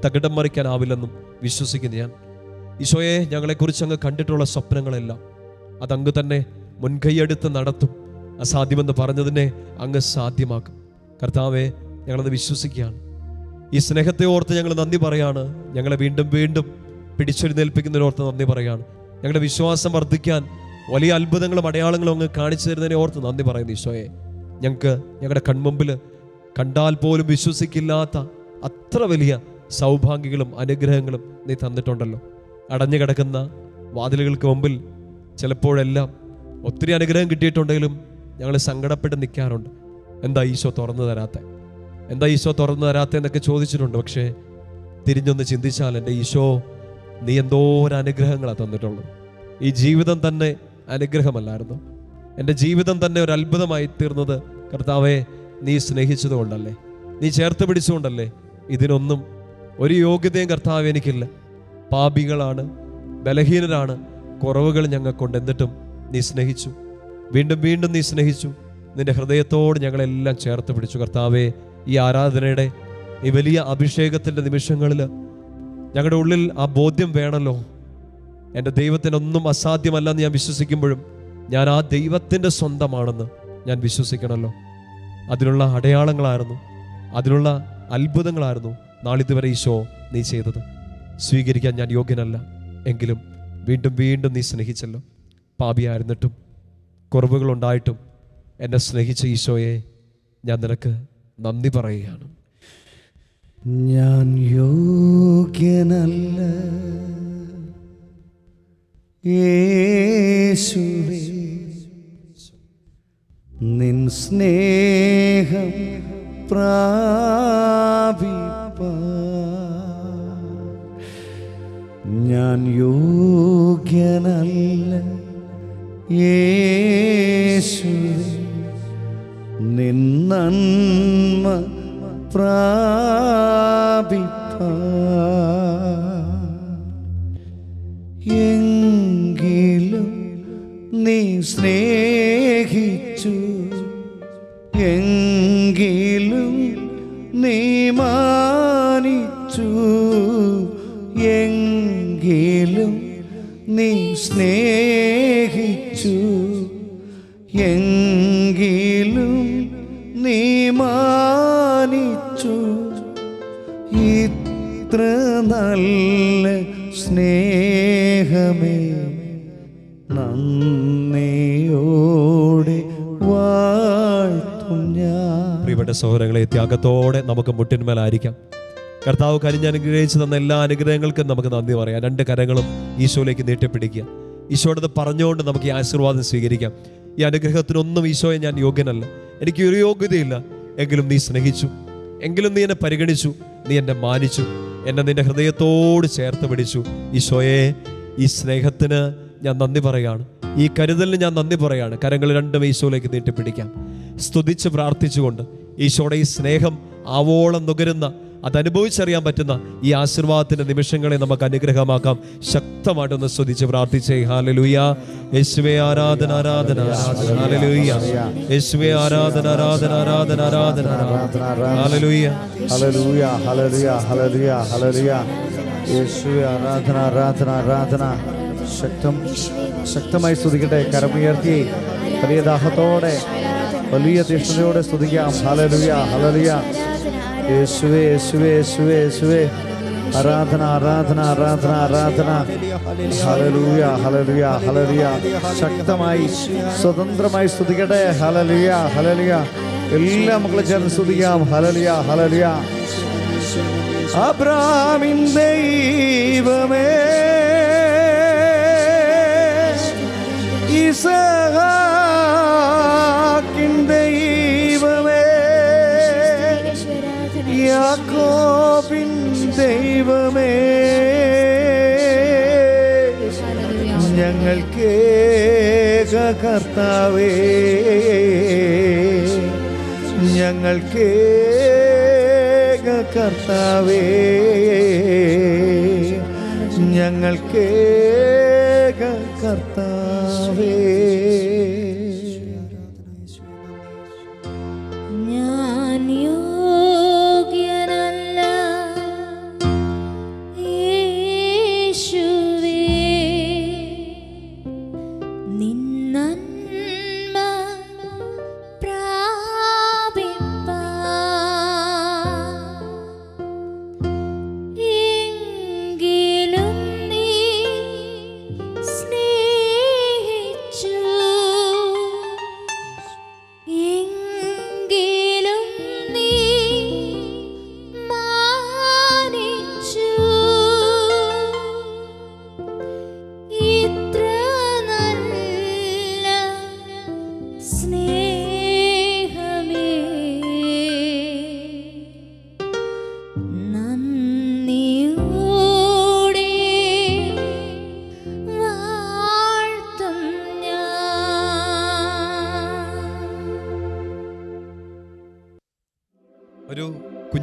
തകിടം മറിക്കാനാവില്ലെന്നും വിശ്വസിക്കുന്നു ഞാൻ ഈശോയെ ഞങ്ങളെക്കുറിച്ച് അങ്ങ് കണ്ടിട്ടുള്ള സ്വപ്നങ്ങളെല്ലാം അതങ്ങ് തന്നെ മുൻകൈയെടുത്ത് നടത്തും അസാധ്യമെന്ന് പറഞ്ഞതിനെ അങ്ങ് സാധ്യമാക്കും കർത്താവെ ഞങ്ങളത് വിശ്വസിക്കുകയാണ് ഈ സ്നേഹത്തെ ഓർത്ത് ഞങ്ങൾ നന്ദി പറയാണ് ഞങ്ങളെ വീണ്ടും വീണ്ടും പിടിച്ചെഴുന്നേൽപ്പിക്കുന്നതിനോർത്ത് നന്ദി പറയാണ് ഞങ്ങളുടെ വിശ്വാസം വർദ്ധിക്കാൻ വലിയ അത്ഭുതങ്ങളും അടയാളങ്ങളും അങ്ങ് കാണിച്ചു തരുന്നതിനെ ഓർത്ത് നന്ദി പറയുന്നു ഈശോയെ ഞങ്ങൾക്ക് ഞങ്ങളുടെ കൺമുമ്പിൽ കണ്ടാൽ പോലും വിശ്വസിക്കില്ലാത്ത അത്ര വലിയ സൗഭാഗ്യങ്ങളും അനുഗ്രഹങ്ങളും നീ തന്നിട്ടുണ്ടല്ലോ അടഞ്ഞു കിടക്കുന്ന വാതിലുകൾക്ക് മുമ്പിൽ ചിലപ്പോഴെല്ലാം ഒത്തിരി അനുഗ്രഹം കിട്ടിയിട്ടുണ്ടെങ്കിലും ഞങ്ങൾ സങ്കടപ്പെട്ട് നിൽക്കാറുണ്ട് എന്താ ഈശോ തുറന്നു തരാത്ത എന്താ ഈശോ തുറന്നു തരാത്ത എന്നൊക്കെ ചോദിച്ചിട്ടുണ്ട് പക്ഷേ തിരിഞ്ഞൊന്ന് ചിന്തിച്ചാൽ എൻ്റെ ഈശോ നീ എന്തോ ഒരു അനുഗ്രഹങ്ങളാണ് തന്നിട്ടുള്ളത് ഈ ജീവിതം തന്നെ അനുഗ്രഹമല്ലായിരുന്നു എൻ്റെ ജീവിതം തന്നെ ഒരു അത്ഭുതമായി തീർന്നത് കർത്താവെ നീ സ്നേഹിച്ചതുകൊണ്ടല്ലേ നീ ചേർത്ത് പിടിച്ചുകൊണ്ടല്ലേ ഇതിനൊന്നും ഒരു യോഗ്യതയും കർത്താവ് എനിക്കില്ല പാപികളാണ് ബലഹീനരാണ് കുറവുകൾ ഞങ്ങൾക്കുണ്ട് എന്നിട്ടും നീ സ്നേഹിച്ചു വീണ്ടും വീണ്ടും നീ സ്നേഹിച്ചു നിന്റെ ഹൃദയത്തോട് ഞങ്ങളെല്ലാം ചേർത്ത് പിടിച്ചു കർത്താവെ ഈ ആരാധനയുടെ ഈ വലിയ അഭിഷേകത്തിൻ്റെ നിമിഷങ്ങളിൽ ഞങ്ങളുടെ ഉള്ളിൽ ആ ബോധ്യം വേണമല്ലോ എൻ്റെ ദൈവത്തിനൊന്നും അസാധ്യമല്ലെന്ന് ഞാൻ വിശ്വസിക്കുമ്പോഴും ഞാൻ ആ ദൈവത്തിൻ്റെ സ്വന്തമാണെന്ന് ഞാൻ വിശ്വസിക്കണമല്ലോ അതിനുള്ള അടയാളങ്ങളായിരുന്നു അതിനുള്ള അത്ഭുതങ്ങളായിരുന്നു നാളിതുവരെ ഈശോ നീ ചെയ്തത് സ്വീകരിക്കാൻ ഞാൻ യോഗ്യനല്ല എങ്കിലും വീണ്ടും വീണ്ടും നീ സ്നേഹിച്ചല്ലോ പാപിയായിരുന്നിട്ടും കുറവുകളുണ്ടായിട്ടും എന്നെ സ്നേഹിച്ച ഈശോയെ ഞാൻ നിനക്ക് നന്ദി പറയുകയാണ് ഞാൻ യോഗ്യനല്ല യേശുവേ നിൻ സ്നേഹം പ്രാപിപ്പ ഞാൻ യോഗ്യനല്ല യേശുവേ നിൻ നന്മ പ്രാപിപ്പ എങ്കിലും നീ സ്നേഹിച്ചു എങ്കിലും നീ മാനിച്ചു എങ്കിലും നീ സ്നേഹിച്ചു എങ്കിലും നീ മാനിച്ചു ഇത്ര നല്ല സ്നേഹമേ നന്ദിയോടെ വാഴ്ത്തും ഞാൻ പ്രിയപ്പെട്ട സഹോദരങ്ങളെ ത്യാഗത്തോടെ നമുക്ക് മുട്ടിന്മേലായിരിക്കാം കർത്താവ് കരിഞ്ഞ് അനുഗ്രഹിച്ചു തന്ന എല്ലാ അനുഗ്രഹങ്ങൾക്കും നമുക്ക് നന്ദി പറയാം രണ്ട് കരങ്ങളും ഈശോയിലേക്ക് നീട്ടിപ്പിടിക്കുക ഈശോയുടെ പറഞ്ഞുകൊണ്ട് നമുക്ക് ഈ ആശീർവാദം സ്വീകരിക്കാം ഈ അനുഗ്രഹത്തിനൊന്നും ഈശോയെ ഞാൻ യോഗ്യനല്ല എനിക്ക് ഒരു യോഗ്യതയില്ല എങ്കിലും നീ സ്നേഹിച്ചു എങ്കിലും നീ എന്നെ പരിഗണിച്ചു നീ എന്നെ മാനിച്ചു എന്നെ നിന്റെ ഹൃദയത്തോട് ചേർത്ത് പിടിച്ചു ഈശോയെ ഈ സ്നേഹത്തിന് ഞാൻ നന്ദി പറയാണ് ഈ കരുതലിന് ഞാൻ നന്ദി പറയാണ് കരങ്ങൾ രണ്ടും ഈശോയിലേക്ക് നീട്ടിപ്പിടിക്കാം സ്തുതിച്ച് പ്രാർത്ഥിച്ചുകൊണ്ട് ഈശോയുടെ ഈ സ്നേഹം ആവോളം നുകരുന്ന അതനുഭവിച്ചറിയാൻ പറ്റുന്ന ഈ ആശീർവാദത്തിന്റെ നിമിഷങ്ങളെ നമുക്ക് അനുഗ്രഹമാക്കാം ശക്തമായിട്ടൊന്ന് സ്തുതിച്ച് പ്രാർത്ഥിച്ചേ ഹാലലൂയ യേശുവേ ആരാധന ആരാധന ആരാധന ഹാലലൂയ യേശുവേ ആരാധന ആരാധന ആരാധന ആരാധന ഹാലലൂയ ഹലലൂയ ഹലലുയ ഹലലുയ ഹലലുയ യേശുവെ ആരാധന ആരാധന ആരാധന ശക്തം ശക്തമായി സ്തുതിക്കട്ടെ കരമുയർത്തി വലിയ ദാഹത്തോടെ വലിയ തീഷ്ണതയോടെ സ്തുതിക്കാം ഹലലുയ ഹലലുയ യേശുവെ യേശുവെ യേശുവെ യേശുവെ ആരാധന ആരാധന ആരാധന ആരാധന ഹലലൂയ ഹലലുയ ഹലലുയ ശക്തമായി സ്വതന്ത്രമായി സ്തുതിക്കട്ടെ ഹലലുയ ഹലലുയ എല്ലാ മക്കളെ ചേർന്ന് സ്തുതിക്കാം ഹലലുയ ഹലലുയ അബ്രാമിൻ ദൈവമേ ഇസഹാക്കിൻ ദൈവമേ യാക്കോബിൻ ദൈവമേ ഞങ്ങൾക്കേക കർത്താവേ ഞങ്ങൾക്കേക കർത്താവേ ഞങ്ങൾക്കേക കർത്താവേ ഞാൻ യോഗ്യനല്ല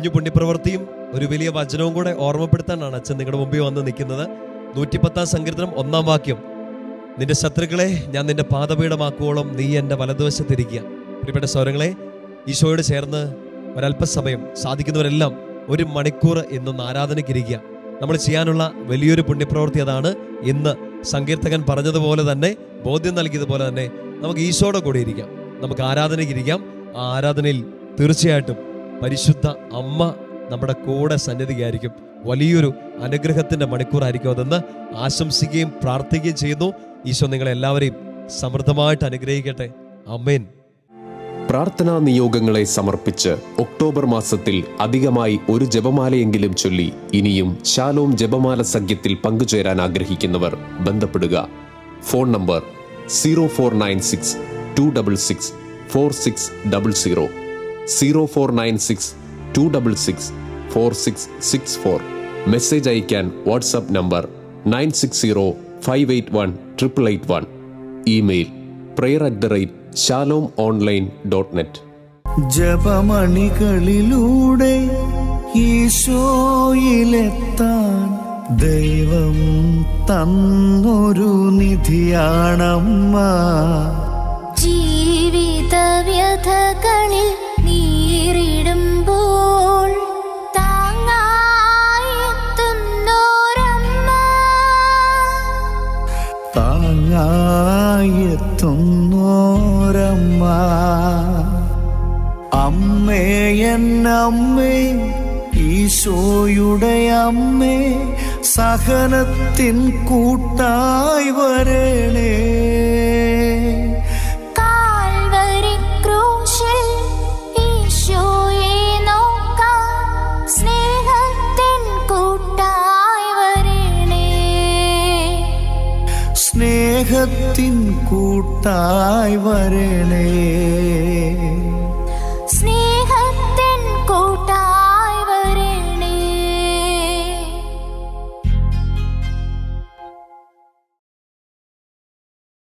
കുഞ്ഞു പുണ്യപ്രവൃത്തിയും ഒരു വലിയ വചനവും കൂടെ ഓർമ്മപ്പെടുത്താനാണ് അച്ഛൻ നിങ്ങളുടെ മുമ്പിൽ വന്ന് നിൽക്കുന്നത് നൂറ്റിപ്പത്താം സങ്കീർത്തനം ഒന്നാം വാക്യം നിന്റെ ശത്രുക്കളെ ഞാൻ നിന്റെ പാദപീഠമാക്കുവോളം നീ എൻ്റെ വലതുവശത്തിരിക്കുക പ്രിയപ്പെട്ട സ്വരങ്ങളെ ഈശോയോട് ചേർന്ന് ഒരല്പസമയം സാധിക്കുന്നവരെല്ലാം ഒരു മണിക്കൂർ ഇന്നൊന്ന് ആരാധനയ്ക്കിരിക്കുക നമ്മൾ ചെയ്യാനുള്ള വലിയൊരു പുണ്യപ്രവൃത്തി അതാണ് ഇന്ന് സങ്കീർത്തകൻ പറഞ്ഞതുപോലെ തന്നെ ബോധ്യം നൽകിയതുപോലെ തന്നെ നമുക്ക് ഈശോയുടെ കൂടെ ഇരിക്കാം നമുക്ക് ആരാധനയ്ക്കിരിക്കാം ആ ആരാധനയിൽ തീർച്ചയായിട്ടും പരിശുദ്ധ അമ്മ നമ്മുടെ കൂടെ സന്നിധിയായിരിക്കും വലിയൊരു അനുഗ്രഹത്തിന്റെ മണിക്കൂറായിരിക്കും അതെന്ന് ആശംസിക്കുകയും പ്രാർത്ഥിക്കുകയും ചെയ്യുന്നു ഈശോ നിങ്ങളെല്ലാവരെയും സമൃദ്ധമായിട്ട് അനുഗ്രഹിക്കട്ടെ അമ്മേൻ പ്രാർത്ഥനാ നിയോഗങ്ങളെ സമർപ്പിച്ച് ഒക്ടോബർ മാസത്തിൽ അധികമായി ഒരു ജപമാലയെങ്കിലും ചൊല്ലി ഇനിയും ശാലോം ജപമാല സഖ്യത്തിൽ പങ്കുചേരാൻ ആഗ്രഹിക്കുന്നവർ ബന്ധപ്പെടുക phone number zero four nine six two double six four six double zero zero four nine six two double six four six six four message അയക്കാൻ WhatsApp number nine six zero five eight one triple eight one email prayer at the rate Shalom online dot net ജപമണികളിലൂടെ ഈശോയിലെത്താൻ ദൈവം തന്നൊരു നിധിയാണമ്മ ജീവിത വ്യഥകളിൽ നീറിടുമ്പോൾ താങ്ങായെത്തുന്നോരമ്മ താങ്ങായെത്തുന്നോരമ്മ അമ്മേ എന്നമ്മേ ഈശോയുടെ അമ്മേ സഹനത്തിൻ കൂട്ടായി വരണേ കാൽവരി ക്രൂശിൽ ഈശോയെ നോക്കാൻ സ്നേഹത്തിൻ കൂട്ടായി വരണേ സ്നേഹത്തിൻ കൂട്ടായി വരണേ